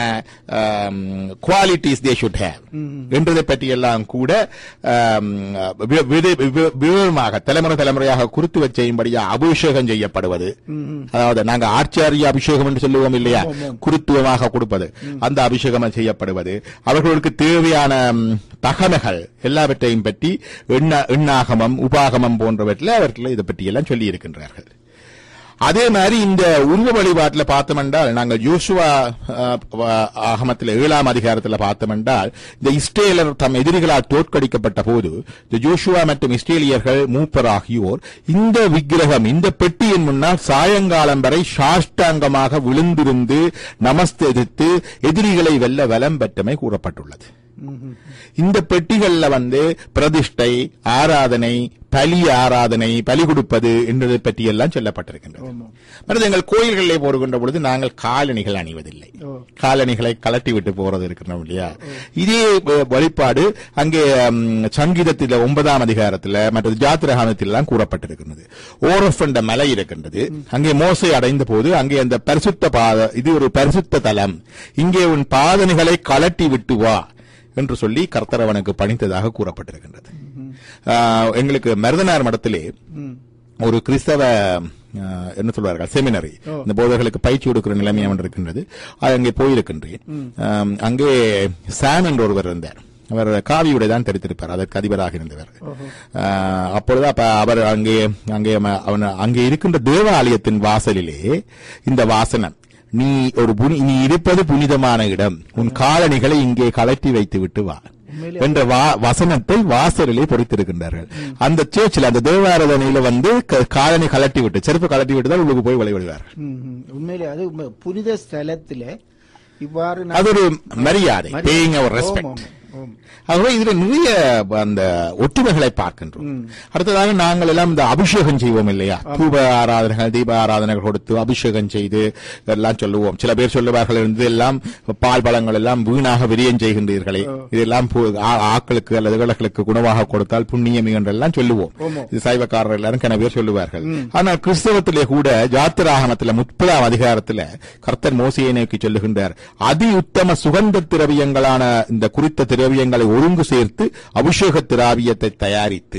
குவாலிட்டிஸ் தே ஷுட் ஹேவ் என்றதை பற்றி எல்லாம் கூட ஆம், வி- வித- வி- விவரமாக தலைமுறை தலைமுறையாக குறுத்து செய்யும்படியா அபிஷேகம் செய்யப்படுவது அதாவது நாங்க ஆச்சாரிய அபிஷேகம் என்று சொல்லுவோம் இல்லையா குருத்துவமாக கொடுப்பது அந்த அபிஷேகம் செய்யப்படுவது அவர்களுக்கு தேவையான ம், தகமைகள் எல்லாவற்றையும் பற்றி எண்ண எண்ணாகமம் உபாகமம் போன்றவற்றில் அவர்கள் இதை பற்றி எல்லாம் சொல்லி இருக்கின்றார்கள் அதே மாதிரி இந்த உருவ வழிபாட்டில் பார்த்தோம் என்றால் நாங்கள் யோசுவா ஆகமத்தில் ஏழாம் அதிகாரத்தில் பார்த்தோம் என்றால் இந்த இஸ்ரேலர் தம் எதிரிகளால் தோற்கடிக்கப்பட்ட போது இந்த ஜோஷுவா மற்றும் இஸ்ரேலியர்கள் மூப்பர் ஆகியோர் இந்த விக்கிரகம் இந்த பெட்டியின் முன்னால் சாயங்காலம் வரை சாஷ்டாங்கமாக விழுந்திருந்து நமஸ்தரித்து எதிரிகளை வெல்ல வலம் பெற்றமை கூறப்பட்டுள்ளது இந்த பெட்டிகள்ல வந்து பிரதிஷ்டை ஆராதனை பலி ஆராதனை பலி கொடுப்பது என்பதை பற்றி எல்லாம் சொல்லப்பட்டிருக்கின்றது ஆமாம். மற்றது எங்கள் கோயில்களிலே போடுகின்ற பொழுது நாங்கள் காலணிகள் அணிவதில்லை ஓ. காலணிகளை கலட்டி விட்டு போறது இருக்கிறோம் இல்லையா இதே அஹ், வழிபாடு அங்கே ம், சங்கீதத்தில் ஒன்பதாம் அதிகாரத்தில் மற்றது ஜாத்திரகாமத்தில் எல்லாம் கூறப்பட்டிருக்கிறது ஓரஃப் என்ற மலை இருக்கின்றது அங்கே மோசை அடைந்த போது அங்கே அந்த பரிசுத்த பாத இது ஒரு பரிசுத்த தலம் இங்கே உன் பாதணிகளை கலட்டி விட்டு வா என்று சொல்லி கர்த்தரவனுக்கு பணித்ததாக கூறப்பட்டிருக்கின்றது ஆஹ், எங்களுக்கு மருதனார் மடத்திலே ஒரு கிறிஸ்தவ ஆஹ், என்ன சொல்வார்கள் செமினரி இந்த போதர்களுக்கு பயிற்சி கொடுக்கிற நிலைமை அவன் இருக்கின்றது அது அங்கே போயிருக்கின்றேன் ஆம், அங்கே சாம் என்ற ஒருவர் இருந்தார் அவர் காவியுடை தான் தெரித்திருப்பார் அதற்கு அதிபராக இருந்தவர் ஆஹ், அப்பொழுது அப்ப அவர் அங்கே அங்கே ம- அவன் அங்கே இருக்கின்ற தேவாலயத்தின் வாசலிலே இந்த வாசனம் நீ ஒரு புனி நீ இருப்பது புனிதமான இடம் உன் காலணிகளை இங்கே கலட்டி வைத்து விட்டு வா உண்மையிலே என்ற வா- வசனத்தை வாசலிலே பொறித்திருக்கின்றார்கள் அந்த சேர்ச்சில் அந்த தேவாராதனையில வந்து க- காலணி கலட்டி விட்டு செருப்பு கலட்டி விட்டு தான் உள்ளுக்கு போய் வழிபடுவார்கள் ம், ம். உண்மையிலே அது உண்மை. புனித ஸ்தலத்துல இவ்வாறு நாம் அது ஒரு மரியாதை மரியாதை. பேயிங் அவர் ஆமாம், ரெஸ்பெக்ட் ஆமாம், ஆமாம். ஆகவே இதுல நிறைய அந்த ஒற்றுமைகளை பார்க்கின்றோம் அடுத்ததாக நாங்கள் எல்லாம் இந்த அபிஷேகம் செய்வோம் இல்லையா தூப ஆராதனைகள் தீப ஆராதனைகள் கொடுத்து அபிஷேகம் செய்து எல்லாம் சொல்லுவோம் சில பேர் சொல்லுவார்கள் இருந்து எல்லாம் பால் பழங்கள் எல்லாம் வீணாக விரியம் செய்கின்றீர்களே இதெல்லாம் பு- ஆ- ஆக்களுக்கு அல்லது விளக்குகளுக்கு குணவாக கொடுத்தால் புண்ணியம் என்றெல்லாம் சொல்லுவோம் ஆமாம். இது சைவக்காரர் எல்லாரும் கன பேர் சொல்லுவார்கள் ஆனால் கிறிஸ்தவத்திலே கூட ஜாத்திராகமத்தில் முப்பதாம் அதிகாரத்தில் கர்த்தர் மோசையை நோக்கி சொல்லுகின்றார் அதி உத்தம சுகந்த திரவியங்களான இந்த குறித்த திரவியங்களை ஒருங்கு சேர்த்து அபிஷேக திராவியத்தை தயாரித்து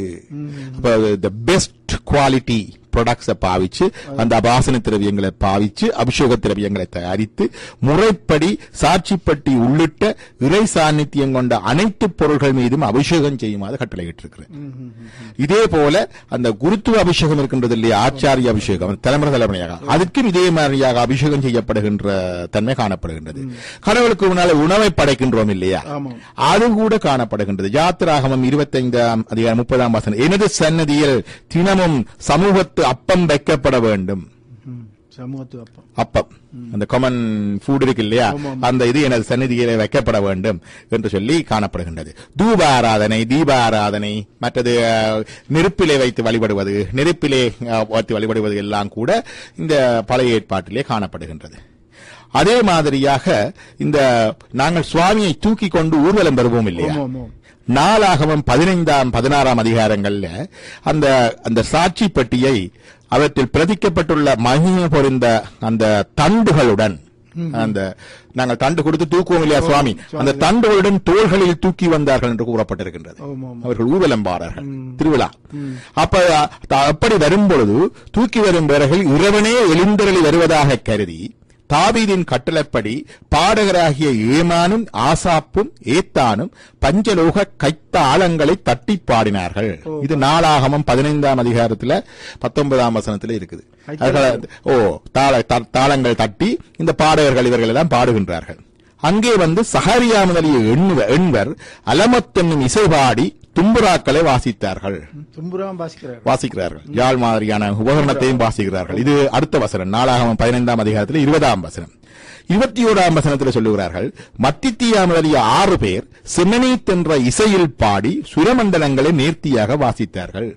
த பெஸ்ட் குவாலிட்டி ப்ராடக்ட்ஸை பாவிச்சு அந்த அபாசன திரவியங்களை பாவிச்சு அபிஷேக திரவியங்களை தயாரித்து முறைப்படி சாட்சிப்பட்டி உள்ளிட்ட இறை சாநித்தியம் கொண்ட அனைத்து பொருள்கள் மீதும் அபிஷேகம் செய்யுமாறு கட்டளையிட்டிருக்கிறேன் இதே போல அந்த குருத்துவ அபிஷேகம் இருக்கின்றது இல்லையா ஆச்சாரிய அபிஷேகம் தலைமுறை தலைமுறையாக அதுக்கும் இதே மாதிரியாக அபிஷேகம் செய்யப்படுகின்ற தன்மை காணப்படுகின்றது கடவுளுக்கு முன்னால உணவை படைக்கின்றோம் இல்லையா ஆமாம். அது கூட காணப்படுகின்றது யாத்திராகமம் இருபத்தைந்தாம் அதிகாரம் முப்பதாம் வசனம் எனது சன்னதியில் தினமும் சமூகத்து அப்பம் வைக்கப்பட வேண்டும் ம். சமூகத்து அப்பம் அப்பம் அந்த காமன் ஃபுட் இருக்கு இல்லையா ஆமாம். அந்த இது எனது சந்நிதியிலே வைக்கப்பட வேண்டும் என்று சொல்லி காணப்படுகின்றது தூப ஆராதனை தீப ஆராதனை மற்றது அஹ், நெருப்பிலே வைத்து வழிபடுவது நெருப்பிலே அஹ், வைத்து வழிபடுவது எல்லாம் கூட இந்த பழைய ஏற்பாட்டிலே காணப்படுகின்றது அதே மாதிரியாக இந்த நாங்கள் சுவாமியை தூக்கி கொண்டு ஊர்வலம் பெறுவோம் இல்லையா ஆமாம், ஆமாம். நாளாகமம் பதினைந்தாம் பதினாறாம் அதிகாரங்கள்ல அந்த அந்த சாட்சி பெட்டியை அவற்றில் பிரதிக்கப்பட்டுள்ள மகிமை பொருந்த அந்த தண்டுகளுடன் அந்த நாங்கள் தண்டு கொடுத்து தூக்குவோம் இல்லையா சுவாமி அந்த தண்டுகளுடன் தோள்களில் தூக்கி வந்தார்கள் என்று கூறப்பட்டிருக்கின்றது ஆமாம், ஆமாம். அவர்கள் ஊர்வலம் பாரார்கள் திருவிழா அப்ப த- அப்படி வரும்பொழுது தூக்கி வரும் பிறகு இறைவனே எழுந்தருளி வருவதாக கருதி தாவீதின் கட்டளைப்படி பாடகராகிய ஏமானும் ஆசாப்பும் ஏத்தானும் பஞ்சலோக கைத்தாளங்களை தட்டி பாடினார்கள் இது நாளாகமம் பதினைந்தாம் அதிகாரத்துல பத்தொன்பதாம் வசனத்துல இருக்குது கைத்தாளம். அதனால, ஓ தாள த- தாளங்கள் தட்டி இந்த பாடகர்கள் இவர்கள் எல்லாம் பாடுகின்றார்கள் அங்கே வந்து சஹரியா முதலிய எண்ணுவ- எண்வர் அலமத்தென்னும் இசைபாடி தும்புராக்களை வாசித்தார்கள் துன்புறாம பாசிக்கிறார் வாசிக்கிறார்கள் யாழ் மாதிரியான உபகரணத்தையும் வாசிக்கிறார்கள் இது அடுத்த வசனம் நாளாகமம் பதினைந்தாம் அதிகாரத்தில் இருபதாம் வசனம் இருபத்தி ஓராம் வசனத்தில் சொல்லுகிறார்கள் மத்தித்தியா முதலிய ஆறு பேர் செமனீத் என்ற இசையில் பாடி சுரமண்டலங்களை நேர்த்தியாக வாசித்தார்கள்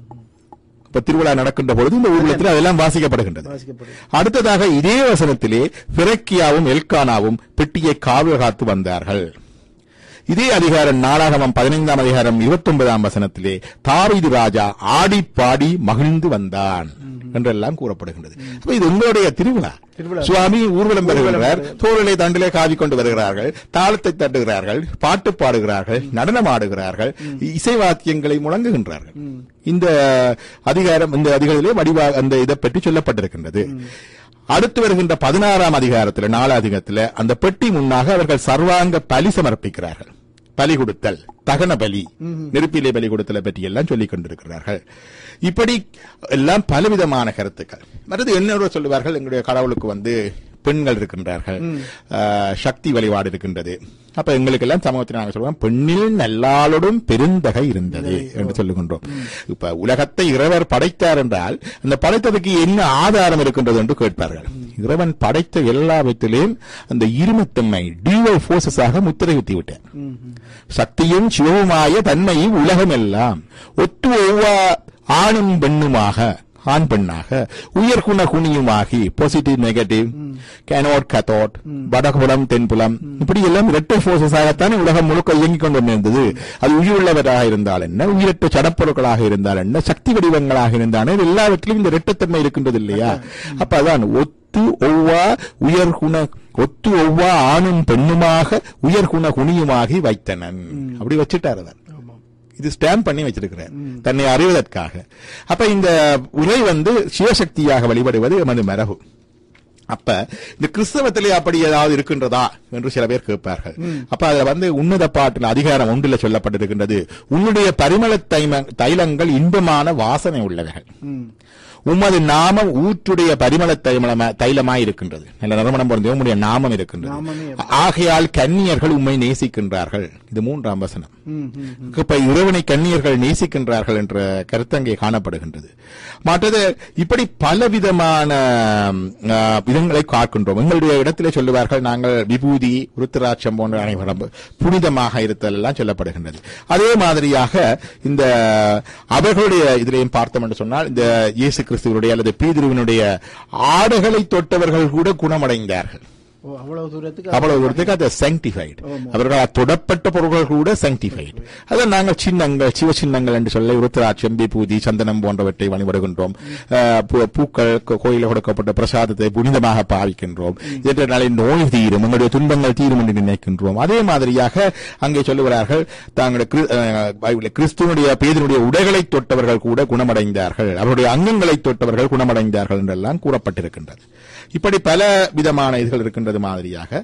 இப்ப திருவிழா நடக்கின்ற பொழுது இந்த ஊர்வலத்தில் அதெல்லாம் வாசிக்கப்படுகின்றது வாசிக்கப்படுது அடுத்ததாக இதே வசனத்திலே பிறக்கியாவும் எல்கானாவும் பெட்டியை காவல் காத்து வந்தார்கள் இதே அதிகாரம் நாளாகமம் பதினைந்தாம் அதிகாரம் இருபத்தி ஒன்பதாம் வசனத்திலே தாவீது ராஜா ஆடி பாடி மகிழ்ந்து வந்தான் என்றெல்லாம் கூறப்படுகின்றது அப்ப இது உங்களுடைய திருவிழா திருவிழா. சுவாமி ஊர்வலம் வருகிறார் தோளிலே தண்டிலே காவி கொண்டு வருகிறார்கள் தாளத்தை தட்டுகிறார்கள் பாட்டு பாடுகிறார்கள் நடனம் ஆடுகிறார்கள் இசை வாத்தியங்களை முழங்குகின்றார்கள் இந்த அதிகாரம் இந்த அதிகாரத்திலே வடிவா அந்த இதை பற்றி சொல்லப்பட்டிருக்கின்றது அடுத்து வருகின்ற பதினாறாம் அதிகாரத்தில் நாலாதிகத்தில் அந்த பெட்டி முன்னாக அவர்கள் சர்வாங்க பலி சமர்ப்பிக்கிறார்கள் பலி கொடுத்தல் தகன பலி நெருப்பிலே பலி கொடுத்தலை பற்றி எல்லாம் சொல்லிக் கொண்டிருக்கிறார்கள் இப்படி எல்லாம் பலவிதமான கருத்துக்கள் மற்றது என்ன சொல்லுவார்கள் எங்களுடைய கடவுளுக்கு வந்து பெண்கள் இருக்கின்றார்கள் ஆஹ், சக்தி வழிபாடு இருக்கின்றது அப்ப எங்களுக்கு எல்லாம் சமூகத்தில் நாங்கள் சொல்லுவோம் பெண்ணில் நல்லாளோடும் பெருந்தகை இருந்தது என்று சொல்லுகின்றோம் இப்ப உலகத்தை இறைவர் படைத்தார் என்றால் அந்த படைத்ததுக்கு என்ன ஆதாரம் இருக்கின்றது என்று கேட்பார்கள் இறைவன் படைத்த எல்லாவற்றிலும் அந்த இருமத்தன்மை டியூவல் போர்சஸாக முத்திரை குத்தி விட்டார் சக்தியும் சிவவுமாய தன்மையும் உலகம் எல்லாம் ஒத்து ஒவ்வா ஆணும் பெண்ணுமாக ஆண் பெண்ணாக உயர்குண குணியுமாகி பாசிட்டிவ் நெகட்டிவ் கேனோட் கத்தோட் வடகுலம் தென்புலம் இப்படி எல்லாம் இரட்டை போர்சஸாகத்தான் உலகம் முழுக்க இயங்கிக் கொண்டிருந்தது அது உயிருள்ளவராக இருந்தால் என்ன உயிரற்ற சடப்பொருட்களாக இருந்தால் என்ன சக்தி வடிவங்களாக இருந்தால் என்ன, எல்லாவற்றிலும் இந்த இரட்டத்தன்மை இருக்கின்றது இல்லையா அப்ப அதான் ஒத்து ஒவ்வா உயர்குண ஒத்து ஒவ்வா ஆணும் பெண்ணுமாக உயர்குண குணியுமாகி வைத்தனன் அப்படி வச்சுட்டார் அவர் ஆமாம் இது ஸ்டாம்ப் பண்ணி வச்சிருக்கிறார் தன்னை அறிவதற்காக அப்ப இந்த உரை வந்து சிவசக்தியாக வழிபடுவது எமது மரபு அப்ப இந்த கிறிஸ்தவத்திலே அப்படி ஏதாவது இருக்கின்றதா என்று சில பேர் கேட்பார்கள் அப்ப அதுல வந்து உன்னத பாட்டில் அதிகாரம் ஒன்றில் சொல்லப்பட்டிருக்கின்றது உன்னுடைய பரிமள தைம தைலங்கள் இன்பமான வாசனை உள்ளவைகள் ம் உமது நாமம் ஊற்றுடைய பரிமள தைமளமா தைலமாய் இருக்கின்றது நல்ல நறுமணம் பொருந்திய உம்முடைய நாமம் இருக்கின்றது நாமமே ஆகையால் கன்னியர்கள் உம்மை நேசிக்கின்றார்கள் இது மூன்றாம் வசனம் ம் ம் ம். இப்ப இறைவனை கன்னியர்கள் நேசிக்கின்றார்கள் என்ற கருத்து அங்கே காணப்படுகின்றது மற்றது இப்படி பலவிதமான ஆ, விதங்களை காக்கின்றோம் எங்களுடைய இடத்திலே சொல்லுவார்கள் நாங்கள் விபூதி ருத்ராட்சம் போன்ற அனைவரும் புனிதமாக இருத்தல் எல்லாம் சொல்லப்படுகின்றது அதே மாதிரியாக இந்த அவர்களுடைய இதிலையும் பார்த்தோம் என்று சொன்னால் இந்த இயேசு கிறிஸ்துவனுடைய அல்லது பீதிருவனுடைய ஆடைகளை தொட்டவர்கள் கூட குணமடைந்தார்கள் ஓ அவ்வளவு தூரத்துக்கு அவ்வளவு தூரத்துக்கு அது sanctified ஆமா. அவர்கள் தொடப்பட்ட பொருள்கள் கூட sanctified அதை நாங்கள் சின்னங்கள் சிவ சின்னங்கள் என்று சொல்ல உருத்திராட்சம் விபூதி சந்தனம் போன்றவற்றை வழிபடுகின்றோம் அஹ், பூ- பூக்கள் கோ- கோயிலில் கொடுக்கப்பட்ட பிரசாதத்தை புனிதமாக பாவிக்கின்றோம் இதனாலே நோய் தீரும் எங்களுடைய துன்பங்கள் தீரும் என்று நினைக்கின்றோம் அதே மாதிரியாக அங்கே சொல்லுகிறார்கள் தாங்களுடைய கிறிஸ்- அஹ், பைபிளில் கிறிஸ்துவனுடைய பேதனுடைய உடைகளை தொட்டவர்கள் கூட குணமடைந்தார்கள் அவருடைய அங்கங்களை தொட்டவர்கள் குணமடைந்தார்கள் என்றெல்லாம் கூறப்பட்டிருக்கின்றது இப்படி பல விதமான இதுகள் இருக்கின்றது மாதிரியாக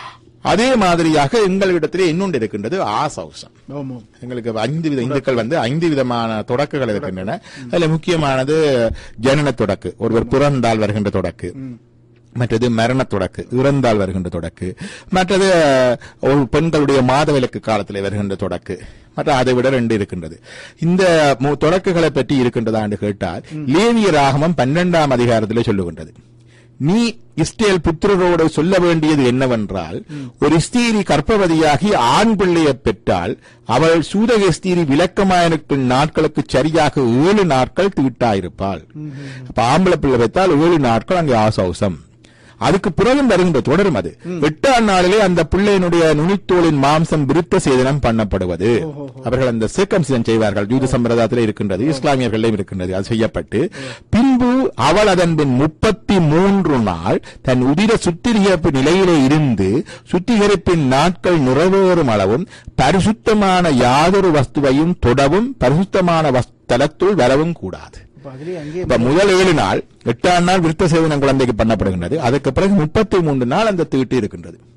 அதே மாதிரியாக எங்களிடத்திலே இன்னொன்று இருக்கின்றது ஆசௌசம் ஆமாம் எங்களுக்கு ஐந்து வித இந்துக்கள் வந்து ஐந்து விதமான தொடக்குகள் இருக்கின்றன அதுல முக்கியமானது ஜனன தொடக்கு ஒருவர் பிறந்தால் வருகின்ற தொடக்கு மற்றது மரண தொடக்கு இறந்தால் வருகின்ற தொடக்கு மற்றது அஹ், ஒரு பெண்களுடைய மாதவிலக்கு காலத்தில் வருகின்ற தொடக்கு மற்ற அதை விட ரெண்டு இருக்கின்றது இந்த மு- தொடக்குகளை பற்றி இருக்கின்றதா என்று கேட்டால் லேவிய ராகமம் பன்னெண்டாம் அதிகாரத்திலே சொல்லுகின்றது நீ இஸ்ரேல் புத்திரரோடு சொல்ல வேண்டியது என்னவென்றால் ஒரு ஸ்திரீ கர்ப்பவதியாகி ஆண் பிள்ளையைப் பெற்றால் அவள் சூதகஸ்தீரி விளக்கமாயிருக்கும் நாட்களுக்கு சரியாக ஏழு நாட்கள் தீட்டாயிருப்பாள் அப்ப ஆம்பளை பிள்ளை பெற்றால் ஏழு நாட்கள் அங்கே ஆசௌசம் அதுக்கு பிறகு வருகின்ற தொடரும் அது எட்டாம் நாளிலே அந்த பிள்ளையினுடைய நுனித்தோலின் மாம்சம் விருத்த சேதனம் பண்ணப்படுவது அவர்கள் அந்த சேக்கம்சிதம் செய்வார்கள் யூத சம்பிரதாயத்தில் இருக்கின்றது இஸ்லாமியர்களிலும் இருக்கின்றது அது செய்யப்பட்டு பின்பு அவள் அதன் பின் முப்பத்தி மூன்று நாள் தன் உதிர சுத்திகரிப்பு நிலையிலே இருந்து சுத்திகரிப்பின் நாட்கள் நிறைவேறும் அளவும் பரிசுத்தமான யாதொரு வஸ்துவையும் தொடவும் பரிசுத்தமான வஸ்- தலத்துள் வரவும் கூடாது அப்ப அதுலயே அங்கேயே இப்ப முதல் ஏழு நாள் எட்டாம் நாள் விருத்த சேதனம் குழந்தைக்கு பண்ணப்படுகின்றது அதுக்கு பிறகு முப்பத்தி மூன்று நாள் அந்த தீட்டு இருக்கின்றது ஓஹோ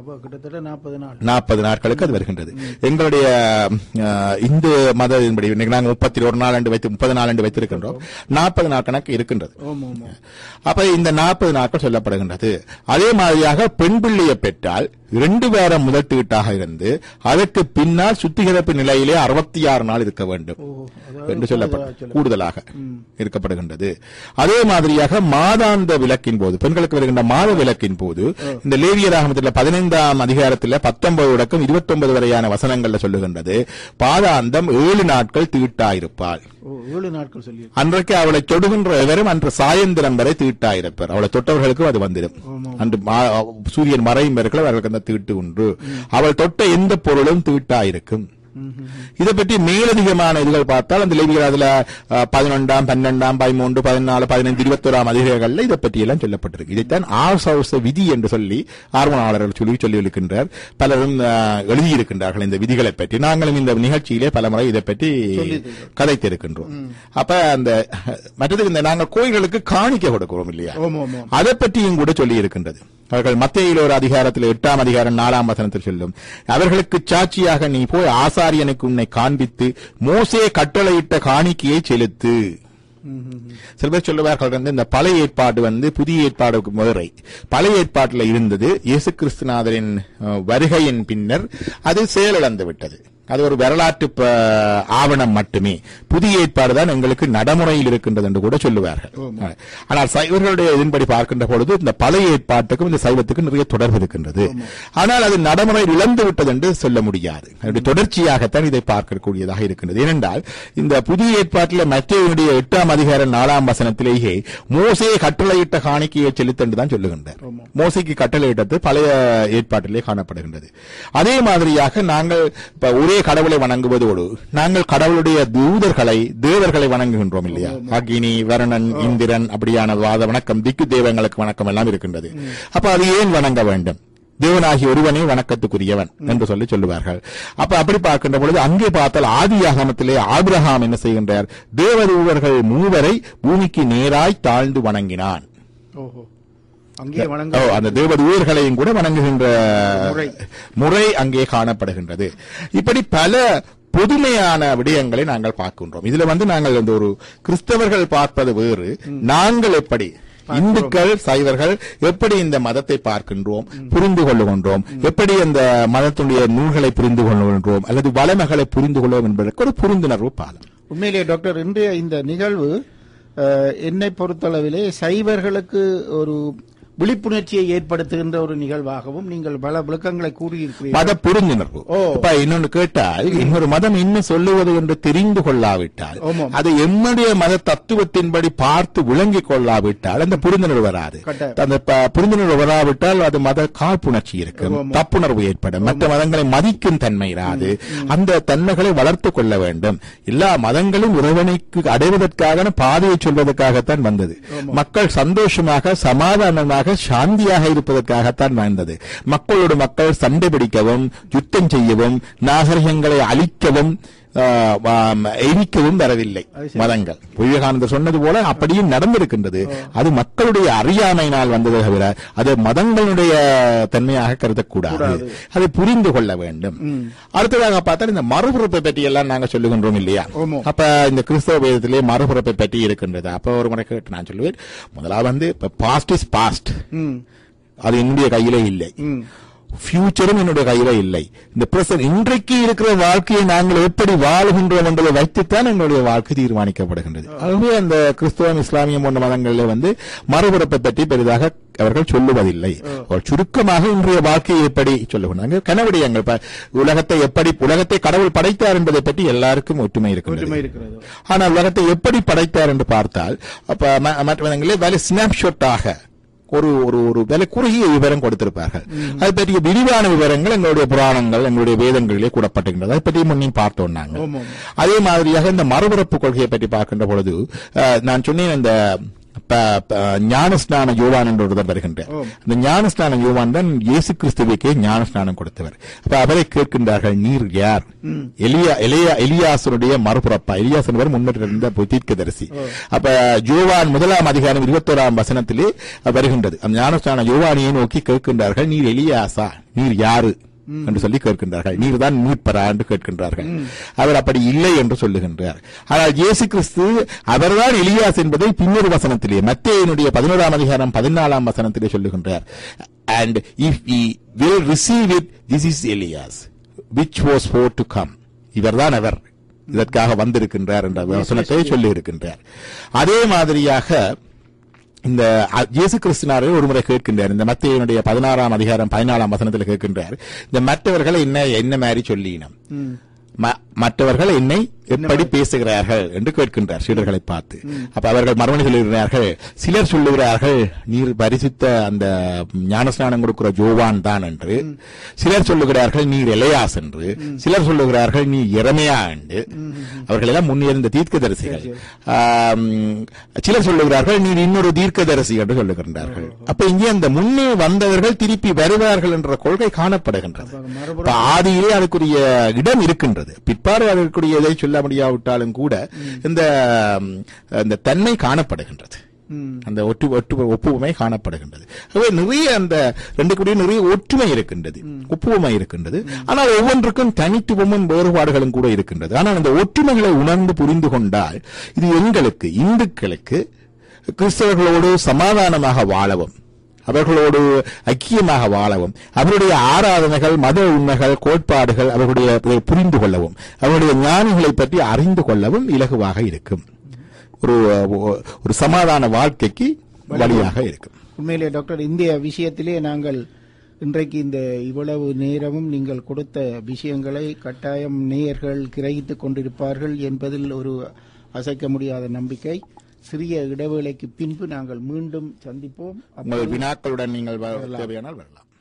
அப்ப கிட்டத்தட்ட நாற்பது நாள் நாற்பது நாட்களுக்கு அது வருகின்றது எங்களுடைய அஹ், இந்து மதத்தின்படி இன்னைக்கு நாங்கள் முப்பத்தி ஒரு நாள் வைத்து முப்பது நாள் வைத்திருக்கின்றோம் நாற்பது நாள் கணக்கு இருக்கின்றது ஓம் ஓம் ஓம். அப்ப இந்த நாற்பது நாட்கள் சொல்லப்படுகின்றது அதே மாதிரியாக பெண் பிள்ளையை பெற்றால் இரண்டு வாரம் முதல் தீட்டாக இருந்து அதற்கு பின்னால் சுத்திகரிப்பு நிலையிலே அறுபத்தி ஆறு நாள் இருக்க வேண்டும் ஓ, அதாவது என்று சொல்லப்பட்ட கூடுதலா கூடுதலாக இருக்கப்படுகின்றது அதே மாதிரியாக மாதாந்த விளக்கின் போது பெண்களுக்கு வருகின்ற மாத விளக்கின் போது இந்த லேவியராகமத்தில் பதினைந்தாம் அதிகாரத்தில் பத்தொன்பது தொடக்கம் இருபத்தி ஒன்பது வரையான வசனங்கள்ல சொல்லுகின்றது பாதாந்தம் ஏழு நாட்கள் தீட்டாயிருப்பாள் ஓ ஏழு நாட்கள் சொல்லி அன்றைக்கு அவளை தொடுகின்ற எவரும் அன்று சாயந்திரம் வரை தீட்டாயிருப்பார் அவளை தொட்டவர்களுக்கும் அது வந்துடும் அன்று மா- சூரியன் மறையும் வரைக்கும் அவர்களுக்கு அந்த தீட்டு உண்டு அவள் தொட்ட எந்த பொருளும் தீட்டாயிருக்கும் இதை பற்றி மேலதிகமான இதுகள் பார்த்தால் அந்த லேவியர் அதுல அஹ், பதினொன்றாம் பன்னெண்டாம் பதிமூன்று பதினாலு பதினைந்து இருபத்தோராம் அதிகாரங்கள்ல இதை பற்றி எல்லாம் சொல்லப்பட்டிருக்கு இதைத்தான் ஆசௌச விதி என்று சொல்லி ஆர்வனாளர்கள் சொல்லி சொல்லி இருக்கின்றார் பலரும் அஹ், எழுதியிருக்கின்றார்கள் இந்த விதிகளை பற்றி நாங்களும் இந்த நிகழ்ச்சியிலே பலமுறை இதை பற்றி கதைத்திருக்கின்றோம் அப்ப அந்த மற்றது இந்த நாங்கள் கோயில்களுக்கு காணிக்க கொடுக்கிறோம் இல்லையா ஓம் ஓம் ஓம் அதை பற்றியும் கூட சொல்லி இருக்கின்றது அவர்கள் மத்தியில் ஒரு அதிகாரத்தில் எட்டாம் அதிகாரம் நாலாம் வசனத்தில் சொல்லும் அவர்களுக்கு சாட்சியாக நீ போய் ஆசாரியனுக்கு உன்னை காண்பித்து மோசே கட்டளையிட்ட காணிக்கையை செலுத்து ம், ம், ம். சில பேர் சொல்லுவார்கள் வந்து இந்த பழைய ஏற்பாடு வந்து புதிய ஏற்பாடுக்கு முறை பழைய ஏற்பாட்டில் இருந்தது இயேசு கிறிஸ்துநாதரின் அஹ், வருகையின் பின்னர் அது செயலிழந்து விட்டது அது ஒரு வரலாற்று ப- ஆவணம் மட்டுமே புதிய ஏற்பாடு தான் எங்களுக்கு நடைமுறையில் இருக்கின்றது என்று கூட சொல்லுவார்கள் ஆனால் சைவர்களுடைய இதன்படி பார்க்கின்ற பொழுது இந்த பழைய ஏற்பாட்டுக்கும் இந்த சைவத்துக்கும் நிறைய தொடர்பு இருக்கின்றது ஆனால் அது நடைமுறையில் இழந்து விட்டது என்று சொல்ல முடியாது அதனுடைய தொடர்ச்சியாகத்தான் இதை பார்க்கக்கூடியதாக இருக்கின்றது ஏனென்றால் இந்த புதிய ஏற்பாட்டில் மத்தியுடைய எட்டாம் அதிகாரம் நாலாம் வசனத்திலேயே மோசே கட்டளையிட்ட காணிக்கையை செலுத்த என்று தான் சொல்லுகின்றார் மோசைக்கு கட்டளையிட்டது பழைய ஏற்பாட்டிலே காணப்படுகின்றது அதே மாதிரியாக நாங்கள் இப்ப ஒரே கடவுளை வணங்குவதோடு நாங்கள் கடவுளுடைய தூதர்களை தேவர்களை வணங்குகின்றோம் இல்லையா அக்னி வருணன் இந்திரன் அப்படியான வாத வணக்கம் திக்கு தெய்வங்களுக்கு வணக்கம் எல்லாம் இருக்கின்றது அப்ப அது ஏன் வணங்க வேண்டும் தேவனாகி ஒருவனே வணக்கத்துக்குரியவன் என்று சொல்லி சொல்லுவார்கள் அப்ப அப்படி பார்க்கின்ற பொழுது அங்கே பார்த்தால் ஆதி ஆகமத்திலே ஆபிரகாம் என்ன செய்கின்றார் தேவதூதர்கள் மூவரை பூமிக்கு நேராய் தாழ்ந்து வணங்கினான் ஓஹோ அங்கேயே ஓ, வணங்க அந்த தேவதூதர்களையும் கூட வணங்குகின்ற முறை. முறை அங்கே காணப்படுகின்றது இப்படி பல புதுமையான விடயங்களை நாங்கள் பார்க்கின்றோம் இதுல வந்து நாங்கள் இந்த ஒரு கிறிஸ்தவர்கள் பார்ப்பது வேறு நாங்கள் எப்படி இந்துக்கள் சைவர்கள் எப்படி இந்த மதத்தை பார்க்கின்றோம் புரிந்து கொள்ளுகின்றோம் எப்படி அந்த மதத்துடைய நூல்களை புரிந்து கொள்கின்றோம் அல்லது வளமைகளை புரிந்து கொள்வோம் என்பதற்கு ஒரு புரிந்துணர்வு பாலம் உண்மையிலே டாக்டர் இன்றைய இந்த நிகழ்வு அஹ், என்னை பொறுத்தளவிலே சைவர்களுக்கு ஒரு விழிப்புணர்ச்சியை ஏற்படுத்துகின்ற ஒரு நிகழ்வாகவும் நீங்கள் பல விளக்கங்களை கூறியிருக்கிறீர்கள் மத புரிந்துணர்வு ஓ. இப்ப இன்னொன்னு கேட்டால் இன்னொரு மதம் என்ன சொல்லுவது என்று தெரிந்து கொள்ளாவிட்டால் ஆமாம். அது எம்முடைய மத தத்துவத்தின்படி பார்த்து விளங்கிக் கொள்ளாவிட்டால் அந்த புரிந்துணர்வு வராது கட்டாயம். அந்த ப- புரிந்துணர்வு வராவிட்டால் அது மத காழ்ப்புணர்ச்சி இருக்கும் ஆமாம். தப்புணர்வு ஏற்படும் மற்ற மதங்களை மதிக்கும் தன்மை இராது அந்த தன்மைகளை வளர்த்துக் கொள்ள வேண்டும் எல்லா மதங்களும் இறைவனைக்கு அடைவதற்காக பாதையை சொல்வதற்காகத்தான் வந்தது மக்கள் சந்தோஷமாக சமாதானமாக சாந்தியாக இருப்பதற்காகத்தான் வந்தது மக்களோடு மக்கள் சண்டை பிடிக்கவும் யுத்தம் செய்யவும் நாகரிகங்களை அழிக்கவும் ஆ, ஆம், எரிக்கவும் வரவில்லை அது சரி. மதங்கள் விவேகானந்தர் சொன்னது போல அப்படியும் நடந்திருக்கின்றது அது மக்களுடைய அறியாமையினால் வந்ததை தவிர அது மதங்களுடைய தன்மையாக கருதக்கூடாது கூடாது. அதை புரிந்து கொள்ள வேண்டும் அடுத்ததாக பார்த்தால் இந்த மறுபிறப்பை பற்றி எல்லாம் நாங்க சொல்லுகின்றோம் இல்லையா ஆமா. அப்ப இந்த கிறிஸ்தவ வேதத்திலே மறுபிறப்பை பற்றி இருக்கின்றது அப்ப ஒரு முறை கேட்டு நான் சொல்லுவேன் முதலாவது வந்து பாஸ்ட் இஸ் பாஸ்ட் ம் அது என்னுடைய கையிலே இல்லை ம் ஃபியூச்சரும் என்னுடைய கையில இல்லை இந்த பிரசன்ட் இன்றைக்கு இருக்கிற வாழ்க்கையை நாங்கள் எப்படி வாழுகின்றோம் என்பதை வைத்துத்தான் எங்களுடைய வாழ்க்கை தீர்மானிக்கப்படுகின்றது ஆகவே அந்த கிறிஸ்தவம் இஸ்லாமியம் போன்ற மதங்களில் வந்து மறுபிறப்பை பற்றி பெரிதாக அவர்கள் சொல்லுவதில்லை ஒரு சுருக்கமாக இன்றைய வாழ்க்கையை எப்படி சொல்லுகிறாங்க கனவிடயங்கள் இப்ப உலகத்தை எப்படி உலகத்தை கடவுள் படைத்தார் என்பதை பற்றி எல்லாருக்கும் ஒற்றுமை ஒற்றுமை இருக்கின்றது இருக்கிறது ஆனால் உலகத்தை எப்படி படைத்தார் என்று பார்த்தால் அப்ப ம- மற்ற விதங்களில் வேலை ஸ்னாப்ஷாட்டாக ஒரு ஒரு ஒரு விலை குறுகிய விவரம் கொடுத்திருப்பார்கள் அது பற்றிய விரிவான விவரங்கள் எங்களுடைய புராணங்கள் எங்களுடைய வேதங்களிலே கூடப்பட்டிருக்கின்றது அதை பற்றி முன்னே பார்த்தோம் நாங்கள் ஆமாம். அதே மாதிரியாக இந்த மறுபிறப்பு கொள்கையை பற்றி பார்க்கின்ற பொழுது அஹ், நான் சொன்னேன் இந்த ப- ப- ஞானஸ்நான யோவான் என்று ஒருவர் வருகின்றார் ஓ. அந்த ஞானஸ்நான யோவான் தான் இயேசு கிறிஸ்துவுக்கே ஞானஸ்நானம் கொடுத்தவர் அப்ப அவரை கேட்கின்றார்கள் நீர் யார் எலியா எலியா எலியாசனுடைய மறுபுறப்பா எலியாஸ் என்பவர் முன்னர் இருந்த தீர்க்கதரிசி அப்ப யோவான் முதலாம் அதிகாரம் இருபத்தோராம் வசனத்திலே வருகின்றது அந்த ஞானஸ்நான யோவானியை நோக்கி கேட்கின்றார்கள் நீர் எலியாசா நீர் யாரு என்று சொல்லி கேட்கின்றார்கள் நீர் தான் மீட்பரா என்று கேட்கின்றார்கள் அவர் அப்படி இல்லை என்று சொல்லுகின்றார் ஆனால் இயேசு கிறிஸ்து அவர்தான் எலியாஸ் என்பதை பின்னொரு வசனத்திலே மத்தேயனுடைய பதினோராம் அதிகாரம் பதினாலாம் வசனத்திலே சொல்லுகின்றார் and if we will receive it this is Elias which was for to come இவர்தான் அவர் இதற்காக வந்திருக்கின்றார் என்ற வசனத்தை சொல்லி இருக்கின்றார் அதே மாதிரியாக இந்த அ- இயேசு கிறிஸ்துனாரே ஒரு முறை கேட்கின்றார் இந்த மத்தியனுடைய பதினாறாம் அதிகாரம் பதினாலாம் வசனத்தில் கேட்கின்றார் இந்த மற்றவர்களை என்ன என்ன மாதிரி சொல்லினம் ம- மற்றவர்கள் என்னை எப்படி பேசுகிறார்கள் என்று கேட்கின்றார் சீடர்களை பார்த்து அப்ப அவர்கள் மறுமணி சொல்லுகிறார்கள் சிலர் சொல்லுகிறார்கள் நீர் பரிசுத்த அந்த ஞானஸ்நானம் கொடுக்கிற ஜோவான் தான் என்று சிலர் சொல்லுகிறார்கள் நீர் எலையாஸ் என்று சிலர் சொல்லுகிறார்கள் நீ இறமையா என்று அவர்கள் எல்லாம் முன்னிருந்த தீர்க்கதரிசிகள் ஆம், சிலர் சொல்லுகிறார்கள் நீர் இன்னொரு தீர்க்கதரிசி என்று சொல்லுகின்றார்கள் அப்ப இங்கே அந்த முன்னே வந்தவர்கள் திருப்பி வருவார்கள் என்ற கொள்கை காணப்படுகின்றது மறுபுறம் இப்ப ஆதியிலே அதுக்குரிய இடம் இருக்கின்றது பிற்பாடு அதற்குரிய இதை சொல்ல முடியாவிட்டாலும் கூட இந்த ம், இந்த தன்மை காணப்படுகின்றது ம். அந்த ஒற்று ஒற்று ஒப்புமை காணப்படுகின்றது ஆகவே நிறைய அந்த ரெண்டு கூடிய நிறைய ஒற்றுமை இருக்கின்றது ஒப்புமை இருக்கின்றது ஆனால் ஒவ்வொன்றுக்கும் தனித்துவமும் வேறுபாடுகளும் கூட இருக்கின்றது ஆனால் அந்த ஒற்றுமைகளை உணர்ந்து புரிந்து கொண்டால் இது எங்களுக்கு இந்துக்களுக்கு கிறிஸ்தவர்களோடு சமாதானமாக வாழவும் அவர்களோடு ஐக்கியமாக வாழவும் அவருடைய ஆராதனைகள் மத உண்மைகள் கோட்பாடுகள் அவர்களுடைய இதை புரிந்து கொள்ளவும் அவருடைய ஞானிகளை பற்றி அறிந்து கொள்ளவும் இலகுவாக இருக்கும் ஒரு ஒரு சமாதான வாழ்க்கைக்கு வழியாக இருக்கும் உண்மையிலே டாக்டர் இந்த விஷயத்திலே நாங்கள் இன்றைக்கு இந்த இவ்வளவு நேரமும் நீங்கள் கொடுத்த விஷயங்களை கட்டாயம் நேயர்கள் கிரகித்துக் கொண்டிருப்பார்கள் என்பதில் ஒரு அசைக்க முடியாத நம்பிக்கை சிறிய இடைவேளைக்கு பின்பு நாங்கள் மீண்டும் சந்திப்போம் உங்கள் வினாக்களுடன் நீங்கள் வ- தேவையானால் வரலாம்